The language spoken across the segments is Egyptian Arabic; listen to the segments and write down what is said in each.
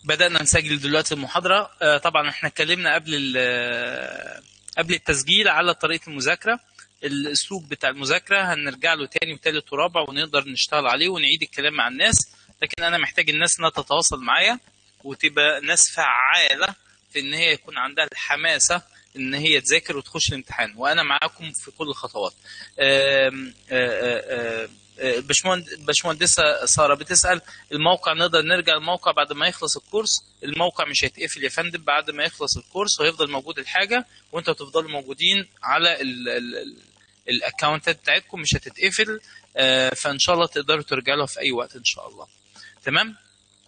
بدأنا نسجل دلوقتي المحاضرة آه، طبعا احنا اتكلمنا قبل ال- قبل التسجيل على طريقة المذاكرة الاسلوب بتاع المذاكرة هنرجع له تاني وتالت ورابع ونقدر نشتغل عليه ونعيد الكلام مع الناس لكن انا محتاج الناس انها تتواصل معايا وتبقى ناس فعالة في ان هي يكون عندها الحماسة ان هي تذاكر وتخش الامتحان وانا معاكم في كل الخطوات آم، آه، آه، آه، باشمهند- باشمهندسة سارة بتسأل الموقع نقدر نرجع الموقع بعد ما يخلص الكورس الموقع مش هيتقفل يا فندم بعد ما يخلص الكورس وهيفضل موجود الحاجة وانتوا هتفضلوا موجودين على ال- ال- ال- الاكونتات بتاعتكم مش هتتقفل آه، فان شاء الله تقدروا ترجعوا لها في اي وقت ان شاء الله تمام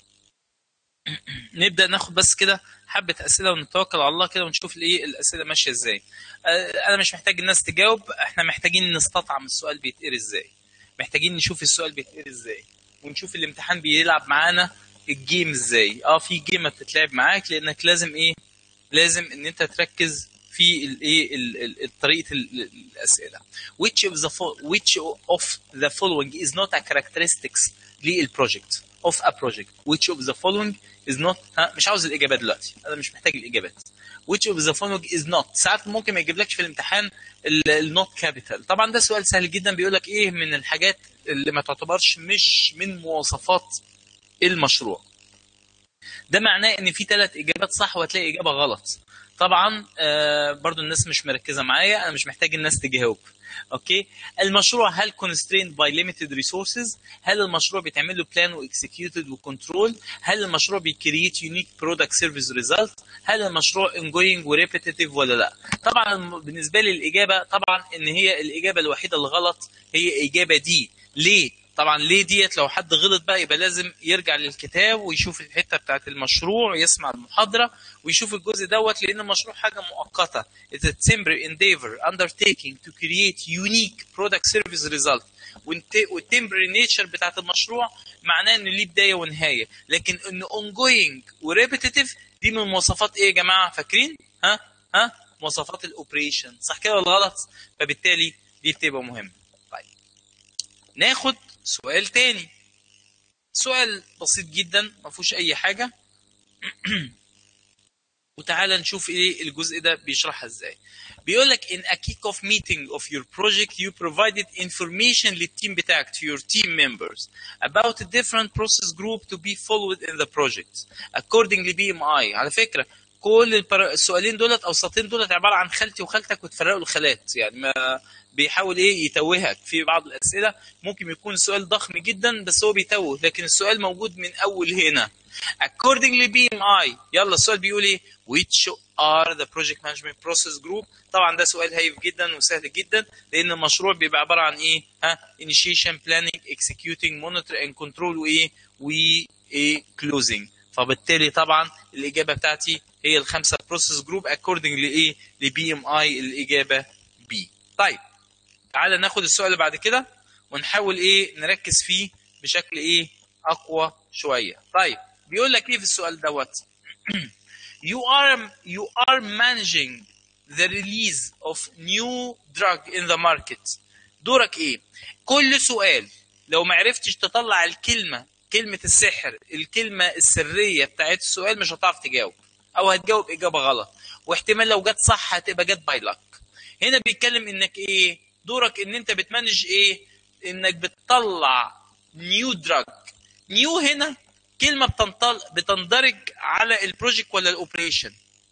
نبدا ناخد بس كده حبه اسئله ونتوكل على الله كده ونشوف الايه الاسئله ماشيه ازاي آه، انا مش محتاج الناس تجاوب احنا محتاجين نستطعم السؤال بيتقري ازاي محتاجين نشوف السؤال بيتقري ازاي ونشوف الامتحان بيلعب معانا الجيم ازاي اه في جيم بتتلعب معاك لانك لازم ايه لازم ان انت تركز في الايه ال- ال- ال- طريقه ال- ال- الاسئله which of the fo- which of the following is not a characteristics للبروجكت of a project which of the following is not ها مش عاوز الاجابات دلوقتي انا مش محتاج الاجابات which of the following is not ساعات ممكن ما يجيبلكش في الامتحان النوت كابيتال طبعا ده سؤال سهل جدا بيقول لك ايه من الحاجات اللي ما تعتبرش مش من مواصفات المشروع ده معناه ان في ثلاث اجابات صح وهتلاقي اجابه غلط طبعا آه برضو الناس مش مركزه معايا انا مش محتاج الناس تجاوب اوكي المشروع هل constrained by limited resources هل المشروع بيتعمل له بلان واكسكيوتد وكنترول هل المشروع بيكريت يونيك برودكت سيرفيس ريزلت هل المشروع ongoing وريبيتيتيف ولا لا طبعا الم- بالنسبه لي الاجابه طبعا ان هي الاجابه الوحيده الغلط هي اجابه دي ليه طبعا ليه ديت لو حد غلط بقى يبقى لازم يرجع للكتاب ويشوف الحته بتاعت المشروع ويسمع المحاضره ويشوف الجزء دوت لان المشروع حاجه مؤقته it's a temporary endeavor undertaking to create unique product service result والتمبري نيتشر بتاعت المشروع معناه انه ليه بدايه ونهايه لكن انه ongoing وريبيتيتيف دي من مواصفات ايه يا جماعه فاكرين ها ها مواصفات الاوبريشن صح كده ولا غلط فبالتالي دي بتبقى مهمه طيب ناخد سؤال تاني سؤال بسيط جدا ما فيهوش اي حاجه وتعالى نشوف ايه الجزء ده بيشرحها ازاي بيقول لك in a kick off meeting of your project you provided information للتيم بتاعك to your team members about a different process group to be followed in the project according ل BMI على فكره كل البر... السؤالين دولت او السطرين دولت عباره عن خالتي وخالتك وتفرقوا الخالات يعني ما بيحاول ايه يتوهك في بعض الاسئله ممكن يكون السؤال ضخم جدا بس هو بيتوه لكن السؤال موجود من اول هنا according ل BMI يلا السؤال بيقول ايه which are the project management process group طبعا ده سؤال هايف جدا وسهل جدا لان المشروع بيبقى عباره عن ايه ها initiation planning executing monitor and control وايه و ايه closing فبالتالي طبعا الاجابه بتاعتي هي الخمسه بروسيس جروب according لايه لبي ام اي الاجابه بي طيب تعالى ناخد السؤال اللي بعد كده ونحاول ايه نركز فيه بشكل ايه اقوى شويه طيب بيقول لك ايه في السؤال دوت you are you are managing the release of new drug in the market دورك ايه كل سؤال لو ما عرفتش تطلع الكلمه كلمه السحر الكلمه السريه بتاعت السؤال مش هتعرف تجاوب او هتجاوب اجابه غلط واحتمال لو جت صح هتبقى جت باي لك هنا بيتكلم انك ايه دورك ان انت بتمانج ايه انك بتطلع نيو دراج نيو هنا كلمه بتنطل بتندرج على البروجكت ولا الاوبريشن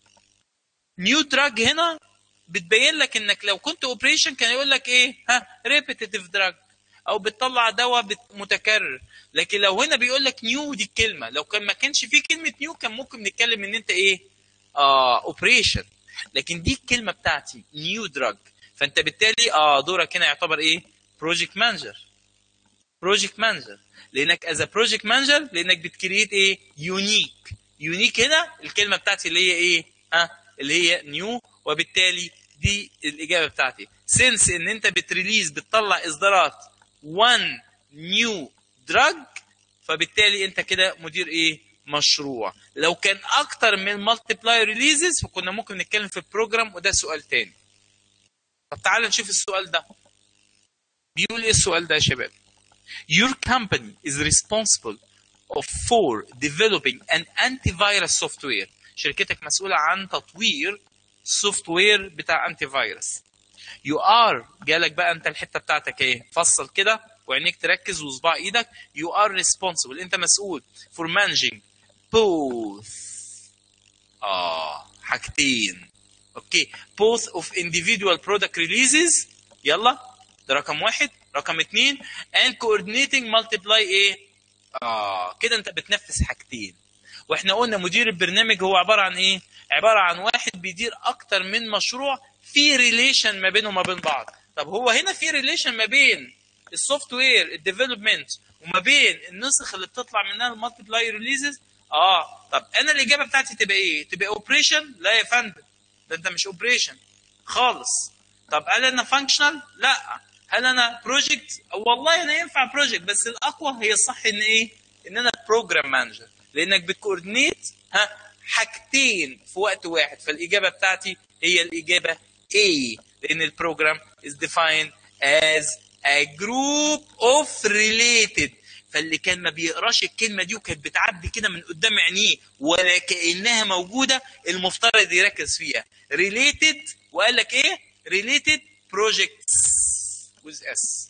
نيو دراج هنا بتبين لك انك لو كنت اوبريشن كان يقول لك ايه ها ريبيتيتيف دراج او بتطلع دواء بت- متكرر لكن لو هنا بيقول لك نيو دي الكلمه لو كان ما كانش في كلمه نيو كان ممكن نتكلم ان انت ايه اه اوبريشن لكن دي الكلمه بتاعتي نيو دراج فانت بالتالي اه دورك هنا يعتبر ايه بروجكت مانجر بروجكت مانجر لانك از بروجكت مانجر لانك بتكريت ايه يونيك يونيك هنا الكلمه بتاعتي اللي هي ايه ها اللي هي نيو وبالتالي دي الاجابه بتاعتي سنس ان انت بتريليز بتطلع اصدارات one new drug فبالتالي انت كده مدير ايه مشروع لو كان اكتر من مالتيبلاي ريليزز فكنا ممكن نتكلم في البروجرام وده سؤال تاني طب تعال نشوف السؤال ده بيقول ايه السؤال ده يا شباب Your company is responsible of for developing an antivirus software شركتك مسؤولة عن تطوير سوفت وير بتاع انتي فيروس يو ار جالك بقى انت الحته بتاعتك ايه فصل كده وعينيك تركز وصباع ايدك يو ار ريسبونسبل انت مسؤول فور مانجينج both اه حاجتين اوكي both of individual product releases يلا ده رقم واحد رقم اتنين and coordinating multiply ايه اه كده انت بتنفذ حاجتين واحنا قلنا مدير البرنامج هو عباره عن ايه عباره عن واحد بيدير اكتر من مشروع في ريليشن ما بينه وما بين بعض طب هو هنا في ريليشن ما بين السوفت وير الديفلوبمنت وما بين النسخ اللي بتطلع منها المالتيبلاي ريليزز اه طب انا الاجابه بتاعتي تبقى ايه تبقى اوبريشن لا يا فندم ده انت مش اوبريشن خالص طب هل انا فانكشنال لا هل انا بروجكت والله انا ينفع بروجكت بس الاقوى هي الصح ان ايه ان انا بروجرام مانجر لانك بتكوردينيت ها حاجتين في وقت واحد فالاجابه بتاعتي هي الاجابه A لان البروجرام is defined as a group of related فاللي كان ما بيقراش الكلمه دي وكانت بتعدي كده من قدام عينيه ولا كانها موجوده المفترض يركز فيها related وقال لك ايه related projects with S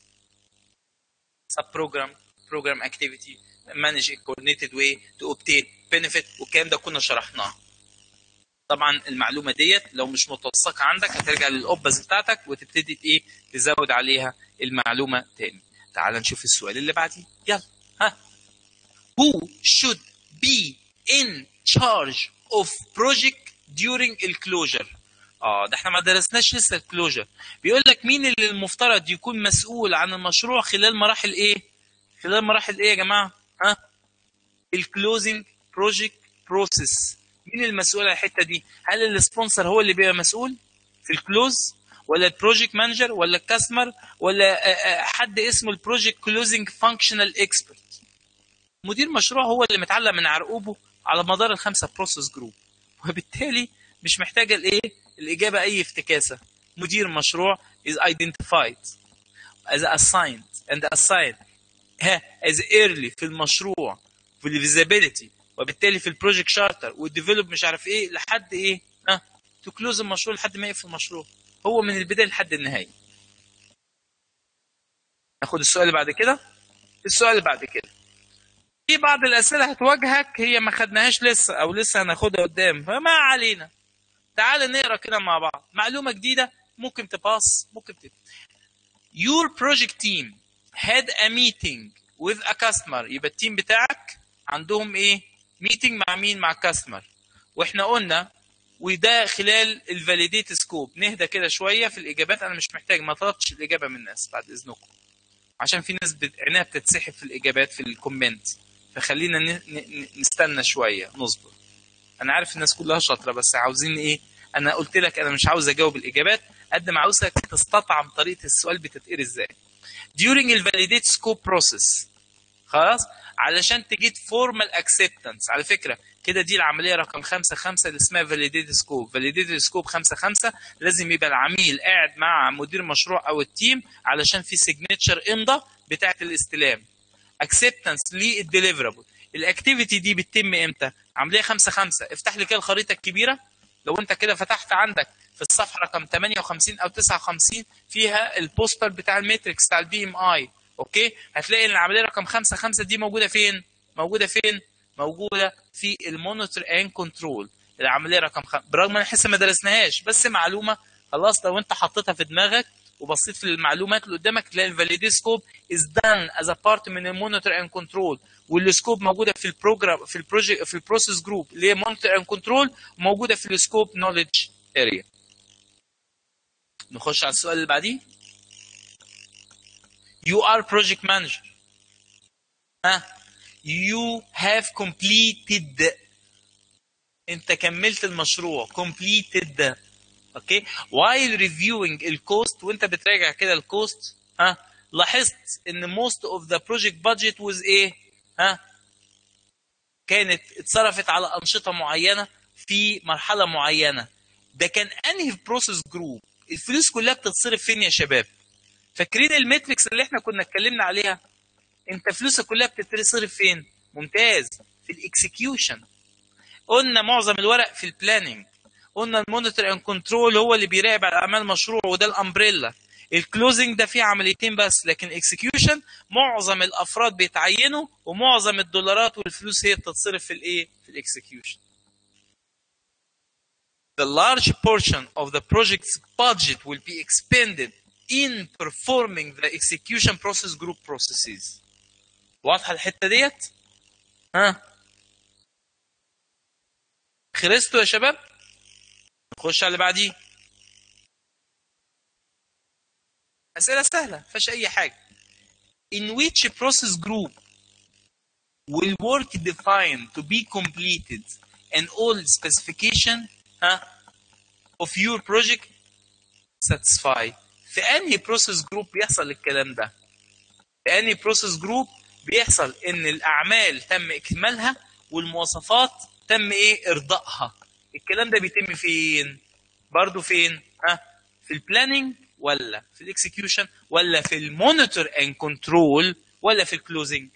sub program program activity manage in coordinated way to obtain benefit والكلام ده كنا شرحناه طبعا المعلومه ديت لو مش متوثقه عندك هترجع للأوبز بتاعتك وتبتدي ايه تزود عليها المعلومه تاني تعال نشوف السؤال اللي بعديه يلا ها who should be in charge of project during الكلوجر اه ده احنا ما درسناش لسه الكلوجر بيقول لك مين اللي المفترض يكون مسؤول عن المشروع خلال مراحل ايه خلال مراحل ايه يا جماعه ها الكلوزنج بروجكت بروسيس مين المسؤول عن الحته دي هل السبونسر هو اللي بيبقى مسؤول في الكلوز ولا البروجكت مانجر ولا الكاستمر ولا حد اسمه البروجكت كلوزنج فانكشنال اكسبرت مدير مشروع هو اللي متعلق من عرقوبه على مدار الخمسه بروسيس جروب وبالتالي مش محتاجه الايه الاجابه اي افتكاسه مدير مشروع is identified as assigned and assigned ها as early في المشروع في الفيزابيلتي وبالتالي في البروجكت شارتر والديفلوب مش عارف ايه لحد ايه ها تو كلوز المشروع لحد ما يقفل المشروع هو من البدايه لحد النهايه ناخد السؤال اللي بعد كده السؤال اللي بعد كده في بعض الاسئله هتواجهك هي ما خدناهاش لسه او لسه هناخدها قدام فما علينا تعال نقرا كده مع بعض معلومه جديده ممكن تباص ممكن تب... Your project team had a meeting with a customer يبقى التيم بتاعك عندهم ايه ميتنج مع مين مع كاستمر واحنا قلنا وده خلال الفاليديت سكوب نهدى كده شويه في الاجابات انا مش محتاج ما طلبتش الاجابه من الناس بعد اذنكم عشان في ناس بت... عينيها بتتسحب في الاجابات في الكومنت فخلينا ن... ن... نستنى شويه نصبر انا عارف الناس كلها شاطره بس عاوزين ايه انا قلت لك انا مش عاوز اجاوب الاجابات قد ما عاوزك تستطعم طريقه السؤال بتتقري ازاي during الفاليديت سكوب بروسيس خلاص علشان تجيب فورمال اكسبتنس على فكره كده دي العمليه رقم 5 5 اللي اسمها فاليديت سكوب فاليديت سكوب 5 5 لازم يبقى العميل قاعد مع مدير مشروع او التيم علشان في سيجنتشر امضى بتاعه الاستلام اكسبتنس للديليفرابل الاكتيفيتي دي بتتم امتى عمليه 5 5 افتح لي كده الخريطه الكبيره لو انت كده فتحت عندك في الصفحه رقم 58 او 59 فيها البوستر بتاع الماتريكس بتاع البي ام اي اوكي هتلاقي ان العمليه رقم 5 5 دي موجوده فين موجوده فين موجوده في المونيتور اند كنترول العمليه رقم 5 برغم ان احنا ما درسناهاش بس معلومه خلاص لو انت حطيتها في دماغك وبصيت في المعلومات اللي قدامك تلاقي الفاليدي سكوب از دان از ا بارت من المونيتور اند كنترول والسكوب موجوده في البروجرام في البروجكت في البروسيس جروب اللي هي مونيتور اند كنترول وموجوده في السكوب نوليدج اريا نخش على السؤال اللي بعديه you are project manager ها you have completed انت كملت المشروع completed اوكي while reviewing الكوست وانت بتراجع كده الكوست ها لاحظت ان most of the project budget was ايه ها كانت اتصرفت على انشطه معينه في مرحله معينه ده كان انهي بروسيس جروب الفلوس كلها بتتصرف فين يا شباب فاكرين الماتريكس اللي احنا كنا اتكلمنا عليها انت فلوسك كلها بتتصرف فين ممتاز في الاكسكيوشن قلنا معظم الورق في البلاننج قلنا المونيتور اند كنترول هو اللي بيراقب على اعمال المشروع وده الامبريلا الكلوزنج ده فيه عمليتين بس لكن الاكسكيوشن معظم الافراد بيتعينوا ومعظم الدولارات والفلوس هي بتتصرف في الايه في الاكسكيوشن The large portion of the project's budget will be expended in performing the execution process group processes. واضحة الحتة ديت؟ ها؟ خلصتوا يا شباب؟ نخش على اللي بعديه. أسئلة سهلة فيهاش أي حاجة. In which process group will work defined to be completed and all specification huh, of your project satisfy في أنهي process group بيحصل الكلام ده؟ في أنهي process group بيحصل إن الأعمال تم إكمالها والمواصفات تم إيه إرضائها. الكلام ده بيتم فين؟ برضه فين؟ ها؟ في البلاننج ولا في الاكسكيوشن ولا في المونيتور اند كنترول ولا في الكلوزنج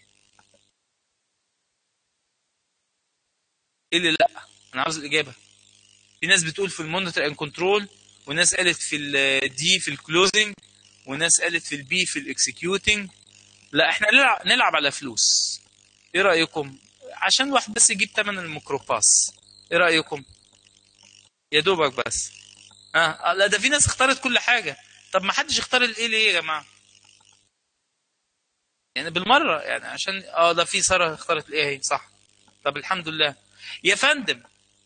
ايه اللي لا انا عاوز الاجابه في ناس بتقول في المونيتور اند كنترول وناس قالت في الدي في الكلوزنج وناس قالت في البي في الاكسكيوتنج لا احنا نلعب, نلعب على فلوس ايه رايكم عشان الواحد بس يجيب ثمن الميكروباس ايه رايكم يا دوبك بس اه لا ده في ناس اختارت كل حاجه طب ما حدش اختار الايه ليه يا جماعه يعني بالمره يعني عشان اه ده في ساره اختارت الايه اهي صح طب الحمد لله يا فندم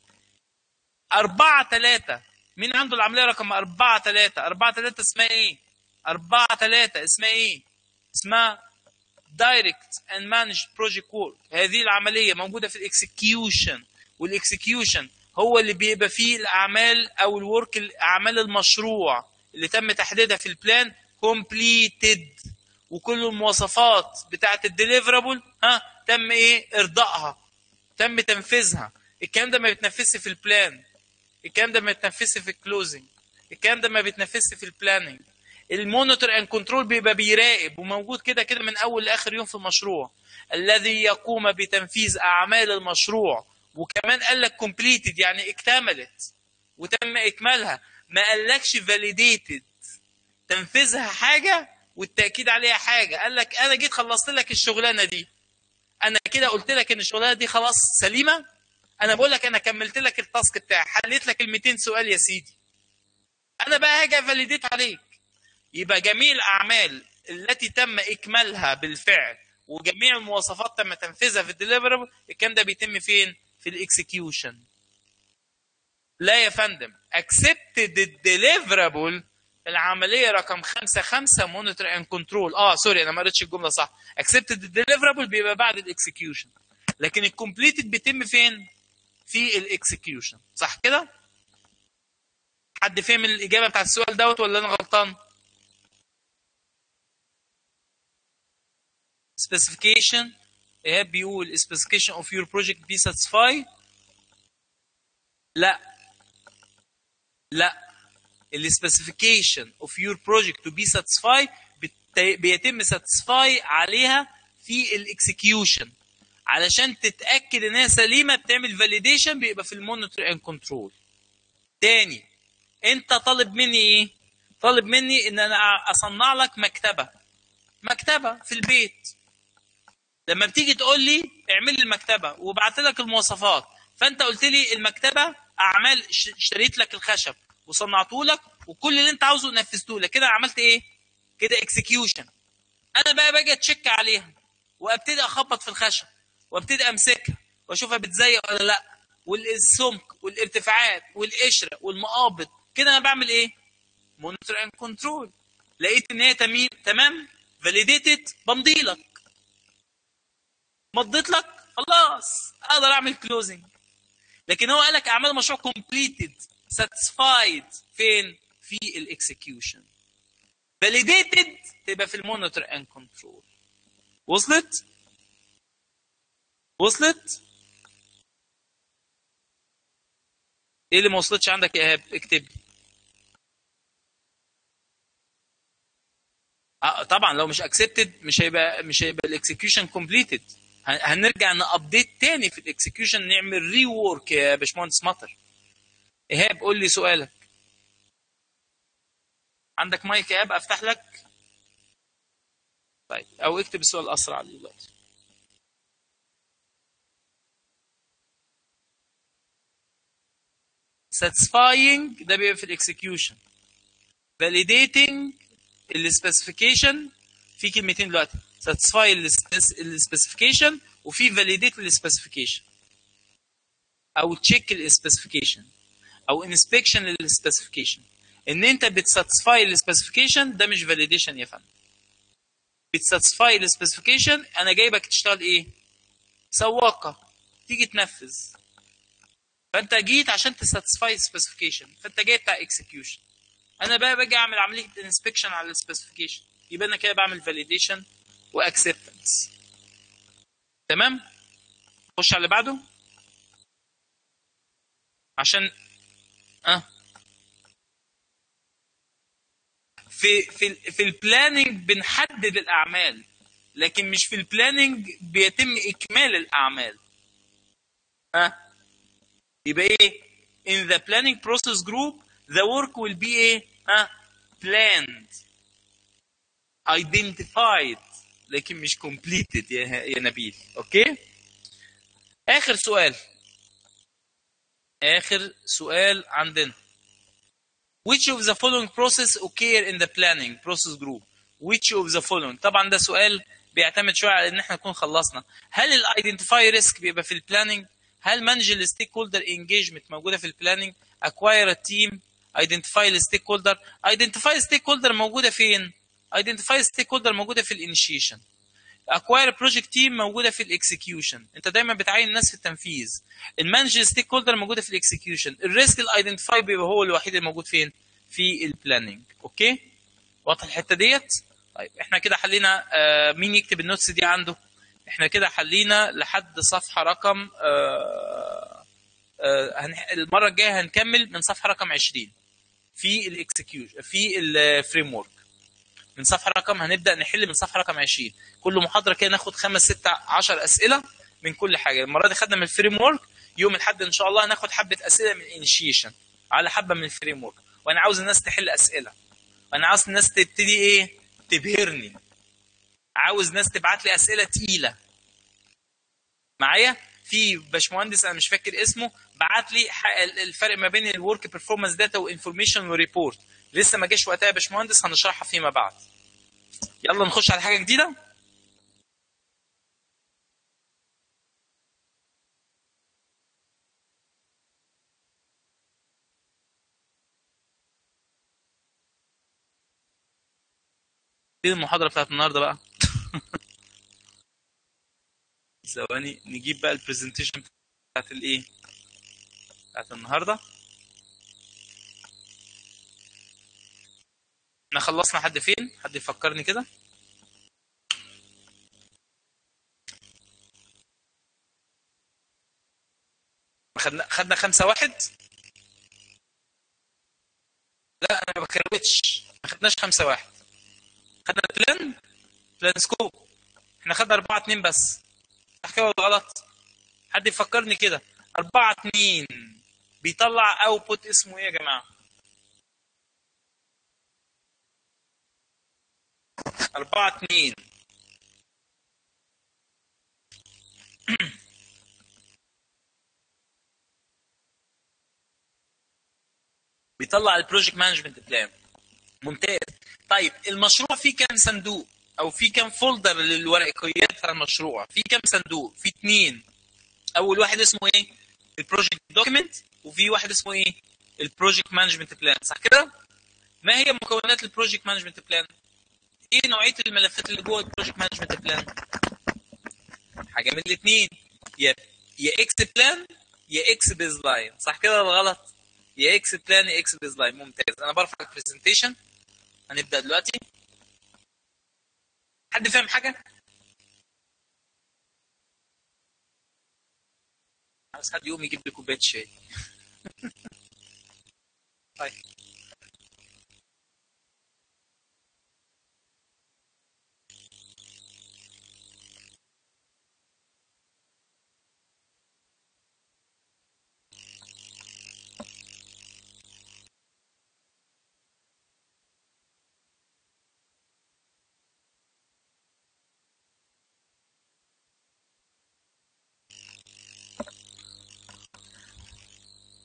أربعة ثلاثة مين عنده العملية رقم أربعة ثلاثة أربعة ثلاثة اسمها إيه أربعة ثلاثة اسمها إيه اسمها direct and managed project work هذه العملية موجودة في الاكسكيوشن والاكسكيوشن هو اللي بيبقى فيه الأعمال أو الورك أعمال المشروع اللي تم تحديدها في البلان completed وكل المواصفات بتاعة الديليفرابل ها تم ايه ارضائها تم تنفيذها الكلام ده ما بيتنفذش في البلان الكلام ده ما بيتنفذش في الكلوزنج الكلام ده ما بيتنفذش في البلاننج المونيتور اند كنترول بيبقى بيراقب وموجود كده كده من اول لاخر يوم في المشروع الذي يقوم بتنفيذ اعمال المشروع وكمان قال لك كومبليتد يعني اكتملت وتم اكمالها ما قالكش فاليديتد تنفيذها حاجه والتاكيد عليها حاجه قال لك انا جيت خلصت لك الشغلانه دي انا كده قلت لك ان الشغلانه دي خلاص سليمه انا بقول لك انا كملت لك التاسك بتاعي حليت لك ال 200 سؤال يا سيدي انا بقى هاجي فاليديت عليك يبقى جميع الاعمال التي تم اكمالها بالفعل وجميع المواصفات تم تنفيذها في الديليفربل الكلام ده بيتم فين في الاكسكيوشن لا يا فندم accepted الديليفربل العمليه رقم 5 5 مونيتور اند كنترول اه سوري انا ما قريتش الجمله صح accepted الديليفربل بيبقى بعد الاكسكيوشن لكن الكومبليتد بيتم فين في الاكسكيوشن صح كده حد فهم الاجابه بتاعت السؤال دوت ولا انا غلطان specification ايهاب بيقول specification of your project be satisfied لا لا ال specification of your project to be satisfied بيتم satisfy عليها في الاكسكيوشن علشان تتاكد ان هي سليمه بتعمل فاليديشن بيبقى في المونيتور اند كنترول تاني انت طالب مني ايه طالب مني ان انا اصنع لك مكتبه مكتبه في البيت لما بتيجي تقول لي اعمل لي المكتبه وبعت لك المواصفات فانت قلت لي المكتبه اعمال اشتريت لك الخشب وصنعته لك وكل اللي انت عاوزه نفذته لك كده عملت ايه كده اكسكيوشن انا بقى باجي اتشك عليها وابتدي اخبط في الخشب وابتدي امسكها واشوفها بتزيق ولا لا والسمك والارتفاعات والقشره والمقابض كده انا بعمل ايه مونيتور اند كنترول لقيت ان هي تمام تمام فاليديتد بمضي لك مضيت لك خلاص اقدر اعمل كلوزنج لكن هو قال لك اعمال مشروع كومبليتد ساتسفايد فين في الاكسكيوشن فاليديتد تبقى في المونيتور اند كنترول وصلت وصلت ايه اللي ما وصلتش عندك يا ايهاب اكتب آه طبعا لو مش اكسبتد مش هيبقى مش هيبقى الاكسكيوشن كومبليتد هنرجع نابديت تاني في الاكسكيوشن نعمل ري وورك يا باشمهندس مطر ايهاب قول لي سؤالك عندك مايك يا ايهاب افتح لك طيب او اكتب السؤال اسرع دلوقتي satisfying ده بيبقى في الاكسكيوشن validating السبيسيفيكيشن في كلمتين دلوقتي satisfy السبيسيفيكيشن وفي validate السبيسيفيكيشن او تشيك السبيسيفيكيشن او inspection للسبيسيفيكيشن ان انت بتساتسفاي السبيسيفيكيشن ده مش فاليديشن يا فندم بتساتسفاي السبيسيفيكيشن انا جايبك تشتغل ايه سواقه تيجي تنفذ فانت جيت عشان تساتسفاي السبيسيفيكيشن فانت جاي بتاع اكسكيوشن انا بقى باجي اعمل عمليه انسبكشن على السبيسيفيكيشن يبقى انا كده بعمل فاليديشن واكسبتنس تمام خش على اللي بعده عشان اه في في في البلاننج بنحدد الاعمال لكن مش في البلاننج بيتم اكمال الاعمال ها آه. يبقى ايه in the planning process group the work will be ايه ها planned identified لكن مش completed يا يا نبيل اوكي اخر سؤال اخر سؤال عندنا which of the following process occur in the planning process group which of the following طبعا ده سؤال بيعتمد شويه على ان احنا نكون خلصنا هل الايدنتيفاي ريسك بيبقى في البلاننج هل مانج الستيك هولدر انجيجمنت موجوده في البلاننج اكواير التيم ايدنتيفاي الستيك هولدر ايدنتيفاي الستيك هولدر موجوده فين ايدنتيفاي الستيك هولدر موجوده في الانيشيشن اكواير بروجكت تيم موجوده في الاكسكيوشن انت دايما بتعين الناس في التنفيذ المانج ستيك هولدر موجوده في الاكسكيوشن الريسك الايدنتيفاي بيبقى هو الوحيد الموجود فين في البلاننج اوكي واضح الحته ديت طيب احنا كده حلينا آه مين يكتب النوتس دي عنده احنا كده حلينا لحد صفحه رقم آه آه المره الجايه هنكمل من صفحه رقم 20 في الاكسكيوشن في الفريم ورك من صفحه رقم هنبدا نحل من صفحه رقم 20 كل محاضره كده ناخد خمس ست 10 اسئله من كل حاجه المره دي خدنا من الفريم ورك يوم الاحد ان شاء الله هناخد حبه اسئله من الانيشيشن على حبه من الفريم ورك وانا عاوز الناس تحل اسئله وانا عاوز الناس تبتدي ايه تبهرني عاوز ناس تبعت لي اسئله تقيله معايا في باشمهندس انا مش فاكر اسمه بعت لي الفرق ما بين الورك بيرفورمانس داتا وانفورميشن وريبورت لسه ما جاش وقتها يا باشمهندس هنشرحها فيما بعد يلا نخش على حاجه جديده دي المحاضره بتاعت النهارده بقى ثواني نجيب بقى البرزنتيشن بتاعت الايه بتاعت النهارده احنا خلصنا حد فين حد يفكرني كده خدنا خدنا خمسة واحد لا انا ما بكروتش ما خدناش خمسة واحد خدنا بلان بلان سكوب احنا خدنا أربعة اتنين بس صح كده ولا غلط؟ حد يفكرني كده أربعة اتنين بيطلع اوتبوت اسمه ايه يا جماعة؟ أربعة اتنين بيطلع البروجكت مانجمنت بلان ممتاز طيب المشروع فيه كام صندوق او في كام فولدر للورقيات بتاع المشروع في كام صندوق في اثنين اول واحد اسمه ايه البروجكت دوكيمنت وفي واحد اسمه ايه البروجكت مانجمنت بلان صح كده ما هي مكونات البروجكت مانجمنت بلان ايه نوعيه الملفات اللي جوه البروجكت مانجمنت بلان حاجه من الاثنين يا يا اكس بلان يا اكس بيز لاين صح كده ولا غلط يا اكس بلان يا اكس بيز لاين ممتاز انا برفع البرزنتيشن هنبدا دلوقتي حد فاهم حاجه عاوز حد يقوم يجيب لي كوبايه شاي طيب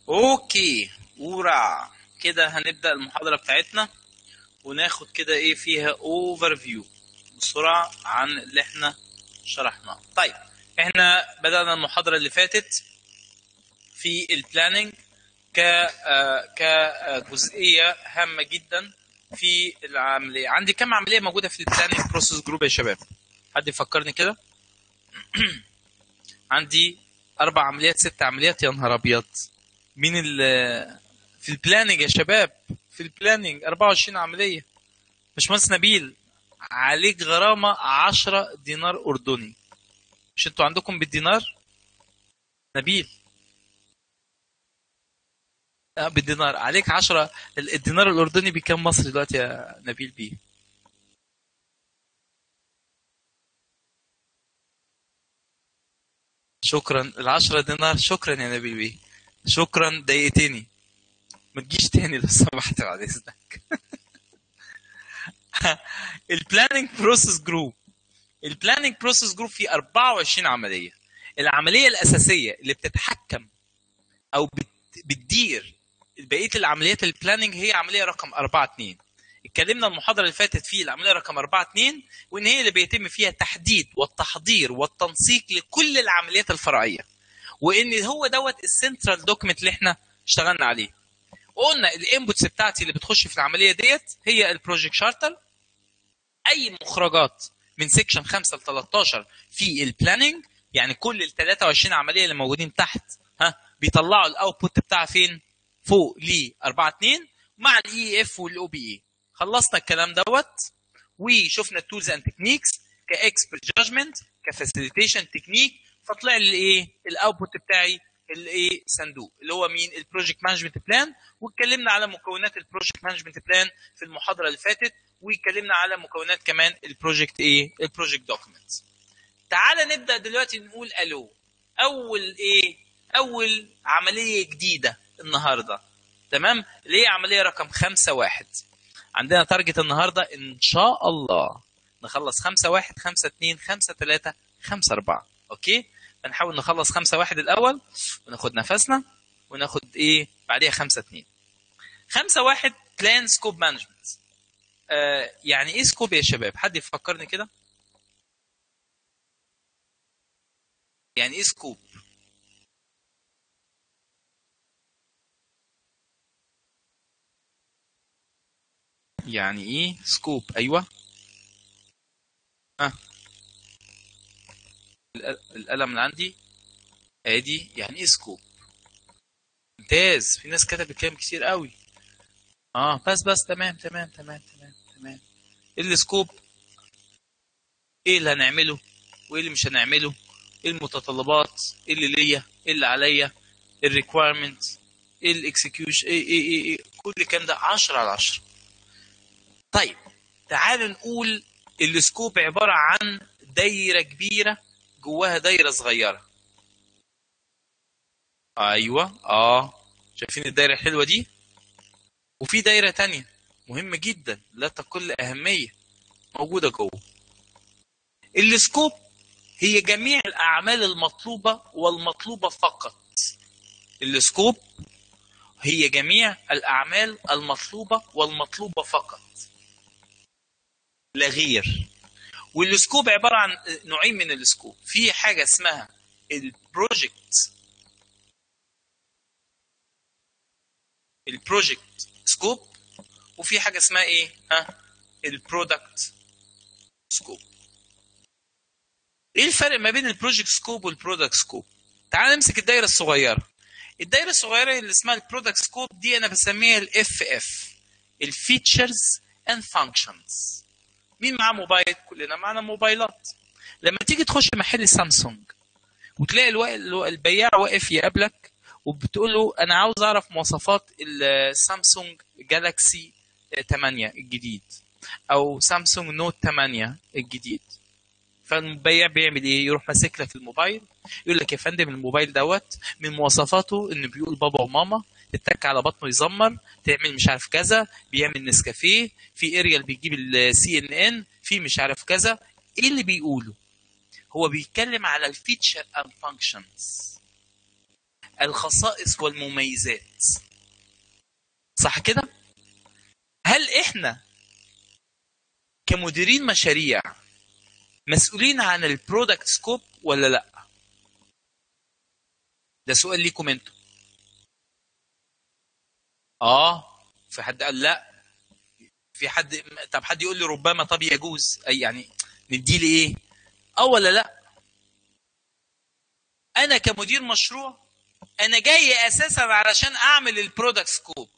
اوكي ورع كده هنبدا المحاضره بتاعتنا وناخد كده ايه فيها اوفر فيو بسرعه عن اللي احنا شرحناه طيب احنا بدانا المحاضره اللي فاتت في البلاننج ك آه، كجزئيه هامه جدا في العمليه عندي كم عمليه موجوده في البلاننج بروسيس جروب يا شباب حد يفكرني كده عندي اربع عمليات ست عمليات يا نهار ابيض مين ال في البلاننج يا شباب في البلاننج 24 عمليه باشمهندس نبيل عليك غرامه 10 دينار اردني مش انتوا عندكم بالدينار نبيل اه بالدينار عليك 10 ال- الدينار الاردني بكام مصري دلوقتي يا نبيل بيه شكرا ال 10 دينار شكرا يا نبيل بيه شكرا ضايقتني ما تجيش تاني لو سمحت بعد اذنك البلاننج بروسيس جروب البلاننج بروسيس جروب فيه 24 عمليه العمليه الاساسيه اللي بتتحكم او بت- بتدير بقيه العمليات البلاننج هي عمليه رقم 4 2 اتكلمنا المحاضره اللي فاتت في العمليه رقم 4 2 وان هي اللي بيتم فيها تحديد والتحضير والتنسيق لكل العمليات الفرعيه وان هو دوت السنترال دوكيمنت اللي احنا اشتغلنا عليه قلنا الانبوتس بتاعتي اللي بتخش في العمليه ديت هي البروجكت شارتر اي مخرجات من سيكشن 5 ل 13 في البلاننج يعني كل ال 23 عمليه اللي موجودين تحت ها بيطلعوا الاوتبوت بتاعها فين؟ فوق ل 4 2 مع الاي اف والاو بي اي خلصنا الكلام دوت وشفنا التولز اند تكنيكس كاكسبرت جادجمنت كفاسيليتيشن تكنيك فطلع لي الايه الاوتبوت بتاعي الايه صندوق اللي هو مين البروجكت مانجمنت بلان واتكلمنا على مكونات البروجكت مانجمنت بلان في المحاضره اللي فاتت واتكلمنا على مكونات كمان البروجكت ايه البروجكت دوكيمنت تعال نبدا دلوقتي نقول الو اول ايه اول عمليه جديده النهارده تمام اللي هي عمليه رقم خمسة واحد عندنا تارجت النهارده ان شاء الله نخلص خمسة واحد خمسة اتنين خمسة تلاتة خمسة أربعة أوكي بنحاول نخلص خمسة واحد الأول وناخد نفسنا وناخد إيه بعديها خمسة اتنين خمسة واحد بلان سكوب مانجمنت آه يعني إيه سكوب يا شباب حد يفكرني كده يعني إيه سكوب يعني إيه سكوب أيوه ها الق- القلم اللي عندي ادي يعني ايه سكوب ممتاز في ناس كتبت كلام كتير قوي اه بس بس تمام تمام تمام تمام تمام ايه السكوب ايه اللي هنعمله وايه اللي مش هنعمله ايه المتطلبات ايه اللي ليا ايه اللي عليا الريكويرمنت ايه الاكسكيوشن ايه ايه ايه, إيه. كل الكلام ده 10 على 10 طيب تعالوا نقول السكوب عباره عن دايره كبيره جواها دايره صغيره ايوه اه شايفين الدايره الحلوه دي وفي دايره تانية مهمه جدا لا تقل اهميه موجوده جوه السكوب هي جميع الاعمال المطلوبه والمطلوبه فقط السكوب هي جميع الاعمال المطلوبه والمطلوبه فقط لا غير والسكوب عباره عن نوعين من السكوب في حاجه اسمها البروجكت البروجكت سكوب وفي حاجه اسمها ايه ها البرودكت سكوب ايه الفرق ما بين البروجكت سكوب والبرودكت سكوب تعال نمسك الدايره الصغيره الدايره الصغيره اللي اسمها البرودكت سكوب دي انا بسميها الاف اف الفيتشرز اند فانكشنز مين معاه موبايل كلنا معانا موبايلات لما تيجي تخش محل سامسونج وتلاقي الوا- الوا- البياع واقف يقابلك وبتقول له انا عاوز اعرف مواصفات السامسونج جالاكسي 8 الجديد او سامسونج نوت 8 الجديد فالبياع بيعمل ايه يروح ماسك لك الموبايل يقول لك يا فندم الموبايل دوت من مواصفاته انه بيقول بابا وماما تتك على بطنه يزمر تعمل مش عارف كذا بيعمل نسكافيه في اريال بيجيب السي ان ان في مش عارف كذا ايه اللي بيقوله هو بيتكلم على الفيتشر اند فانكشنز الخصائص والمميزات صح كده هل احنا كمديرين مشاريع مسؤولين عن البرودكت سكوب ولا لا ده سؤال ليكم انتوا اه في حد قال لا في حد طب حد يقول لي ربما طب يجوز اي يعني ندي لي ايه اه ولا لا انا كمدير مشروع انا جاي اساسا علشان اعمل البرودكت سكوب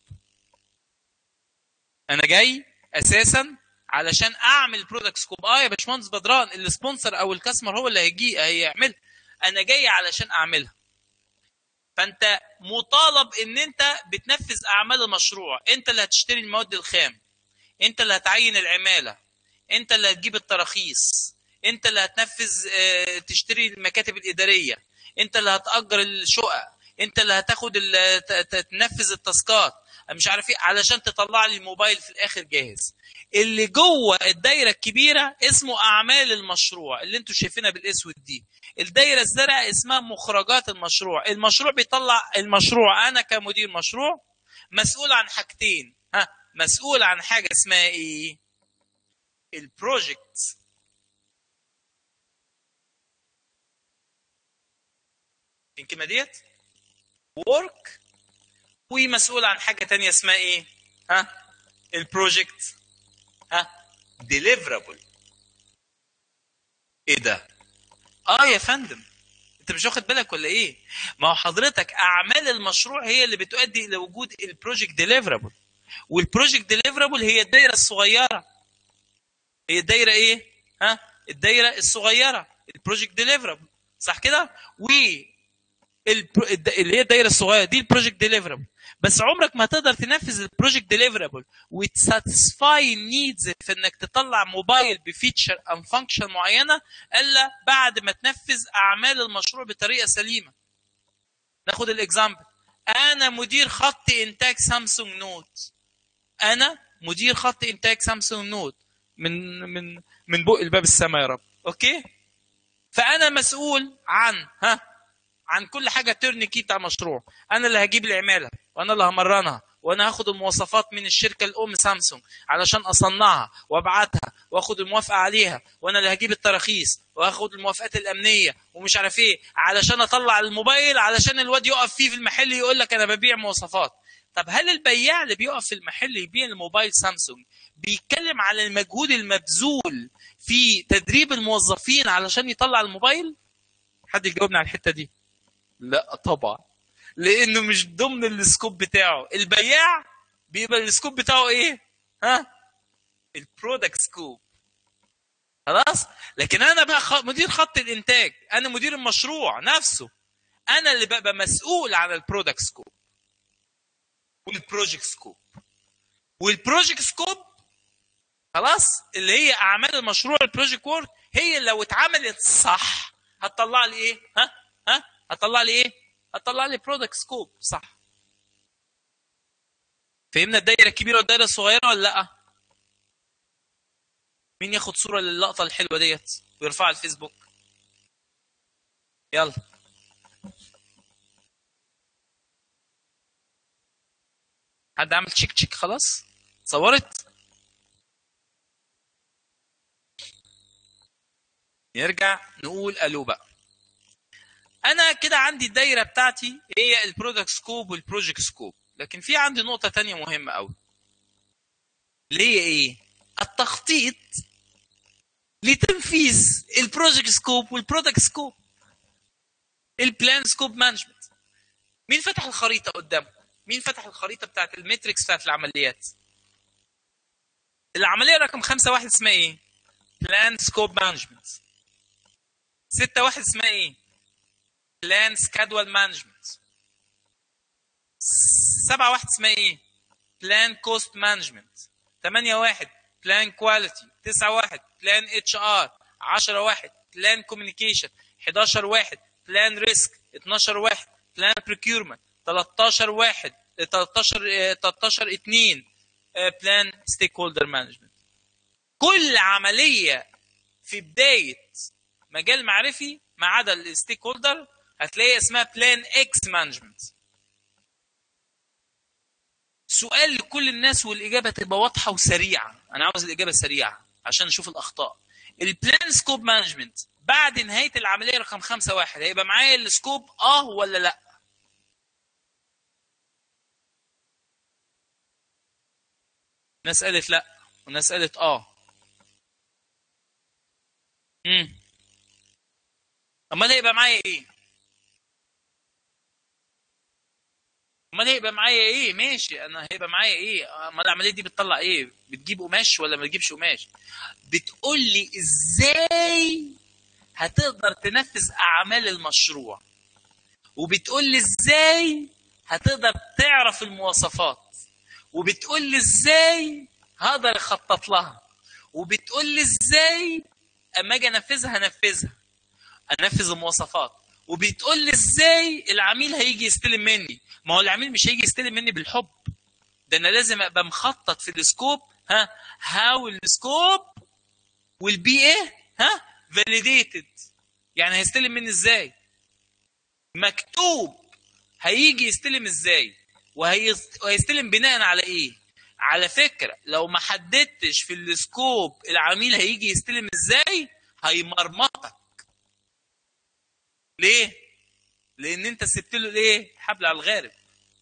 انا جاي اساسا علشان اعمل برودكت سكوب اه يا باشمهندس بدران السبونسر او الكاستمر هو اللي هيجي هيعمل انا جاي علشان اعملها فانت مطالب ان انت بتنفذ اعمال المشروع انت اللي هتشتري المواد الخام انت اللي هتعين العماله انت اللي هتجيب التراخيص انت اللي هتنفذ اه تشتري المكاتب الاداريه انت اللي هتاجر الشقق انت اللي هتاخد تنفذ التاسكات مش عارف ايه علشان تطلع لي الموبايل في الاخر جاهز اللي جوه الدايره الكبيره اسمه اعمال المشروع اللي انتوا شايفينها بالاسود دي الدايره الزرقاء اسمها مخرجات المشروع المشروع بيطلع المشروع انا كمدير مشروع مسؤول عن حاجتين ها مسؤول عن حاجه اسمها ايه البروجكت الكلمه ديت ورك ومسؤول عن حاجه تانية اسمها ايه ها البروجكت ها ديليفرابل ايه ده اه يا فندم انت مش واخد بالك ولا ايه ما هو حضرتك اعمال المشروع هي اللي بتؤدي الى وجود البروجكت ديليفرابل والبروجكت ديليفرابل هي الدايره الصغيره هي الدايره ايه ها الدايره الصغيره البروجكت ديليفرابل صح كده و اللي هي الدايره الصغيره دي البروجكت ديليفرابل بس عمرك ما تقدر تنفذ البروجكت ديليفرابل وتساتسفاي نيدز في انك تطلع موبايل بفيتشر او فانكشن معينه الا بعد ما تنفذ اعمال المشروع بطريقه سليمه. ناخد الاكزامبل انا مدير خط انتاج سامسونج نوت انا مدير خط انتاج سامسونج نوت من من من بق الباب السماء يا رب اوكي فانا مسؤول عن ها عن كل حاجه تيرن كي بتاع مشروع انا اللي هجيب العماله وانا اللي همرنها وانا هاخد المواصفات من الشركه الام سامسونج علشان اصنعها وابعتها واخد الموافقه عليها وانا اللي هجيب التراخيص واخد الموافقات الامنيه ومش عارف ايه علشان اطلع الموبايل علشان الواد يقف فيه في المحل يقول لك انا ببيع مواصفات طب هل البياع اللي بيقف في المحل يبيع الموبايل سامسونج بيتكلم على المجهود المبذول في تدريب الموظفين علشان يطلع الموبايل حد يجاوبنا على الحته دي لا طبعا لانه مش ضمن السكوب بتاعه البياع بيبقى السكوب بتاعه ايه ها البرودكت سكوب خلاص لكن انا بقى خ... مدير خط الانتاج انا مدير المشروع نفسه انا اللي ببقى مسؤول عن البرودكت سكوب والبروجكت سكوب والبروجكت سكوب خلاص اللي هي اعمال المشروع البروجكت وورك هي لو اتعملت صح هتطلع لي ايه ها ها هتطلع لي ايه هتطلع لي برودكت سكوب صح فهمنا الدايره الكبيره والدايره الصغيره ولا لا مين ياخد صوره للقطه الحلوه ديت ويرفعها على الفيسبوك يلا حد عمل تشيك تشيك خلاص صورت نرجع نقول الو بقى انا كده عندي الدايره بتاعتي هي البرودكت سكوب والبروجكت سكوب لكن في عندي نقطه تانية مهمه قوي اللي هي ايه التخطيط لتنفيذ البروجكت سكوب والبرودكت سكوب البلان سكوب مانجمنت مين فتح الخريطه قدامكم مين فتح الخريطه بتاعت الماتريكس بتاعت العمليات العمليه رقم خمسة واحد اسمها ايه بلان سكوب مانجمنت ستة واحد اسمها ايه بلان سكادول مانجمنت سبعة واحد اسمها ايه بلان كوست مانجمنت ثمانية واحد بلان كواليتي تسعة واحد بلان اتش ار 10 واحد بلان كوميونيكيشن 11 واحد بلان ريسك 12 واحد بلان بريكيورمنت 13 واحد 13 13 2 بلان ستيك هولدر مانجمنت كل عمليه في بدايه مجال معرفي ما عدا الستيك هولدر هتلاقي اسمها بلان اكس مانجمنت سؤال لكل الناس والاجابه تبقى واضحه وسريعه انا عاوز الاجابه سريعه عشان نشوف الاخطاء البلان سكوب مانجمنت بعد نهايه العمليه رقم خمسة واحد هيبقى معايا السكوب اه ولا لا ناس قالت لا وناس قالت اه امم امال هيبقى معايا ايه امال هيبقى معايا ايه ماشي انا هيبقى معايا ايه امال العمليه دي بتطلع ايه بتجيب قماش ولا ما تجيبش قماش بتقول لي ازاي هتقدر تنفذ اعمال المشروع وبتقول لي ازاي هتقدر تعرف المواصفات وبتقول لي ازاي هقدر اخطط لها وبتقول لي ازاي اما اجي انفذها هنفذها انفذ المواصفات وبتقول لي ازاي العميل هيجي يستلم مني ما هو العميل مش هيجي يستلم مني بالحب ده انا لازم ابقى مخطط في السكوب ها هاو السكوب والبي ايه ها فاليديتد يعني هيستلم مني ازاي مكتوب هيجي يستلم ازاي وهيستلم بناء على ايه على فكره لو ما حددتش في السكوب العميل هيجي يستلم ازاي هيمرمطك ليه لان انت سبت له الايه حبل على الغارب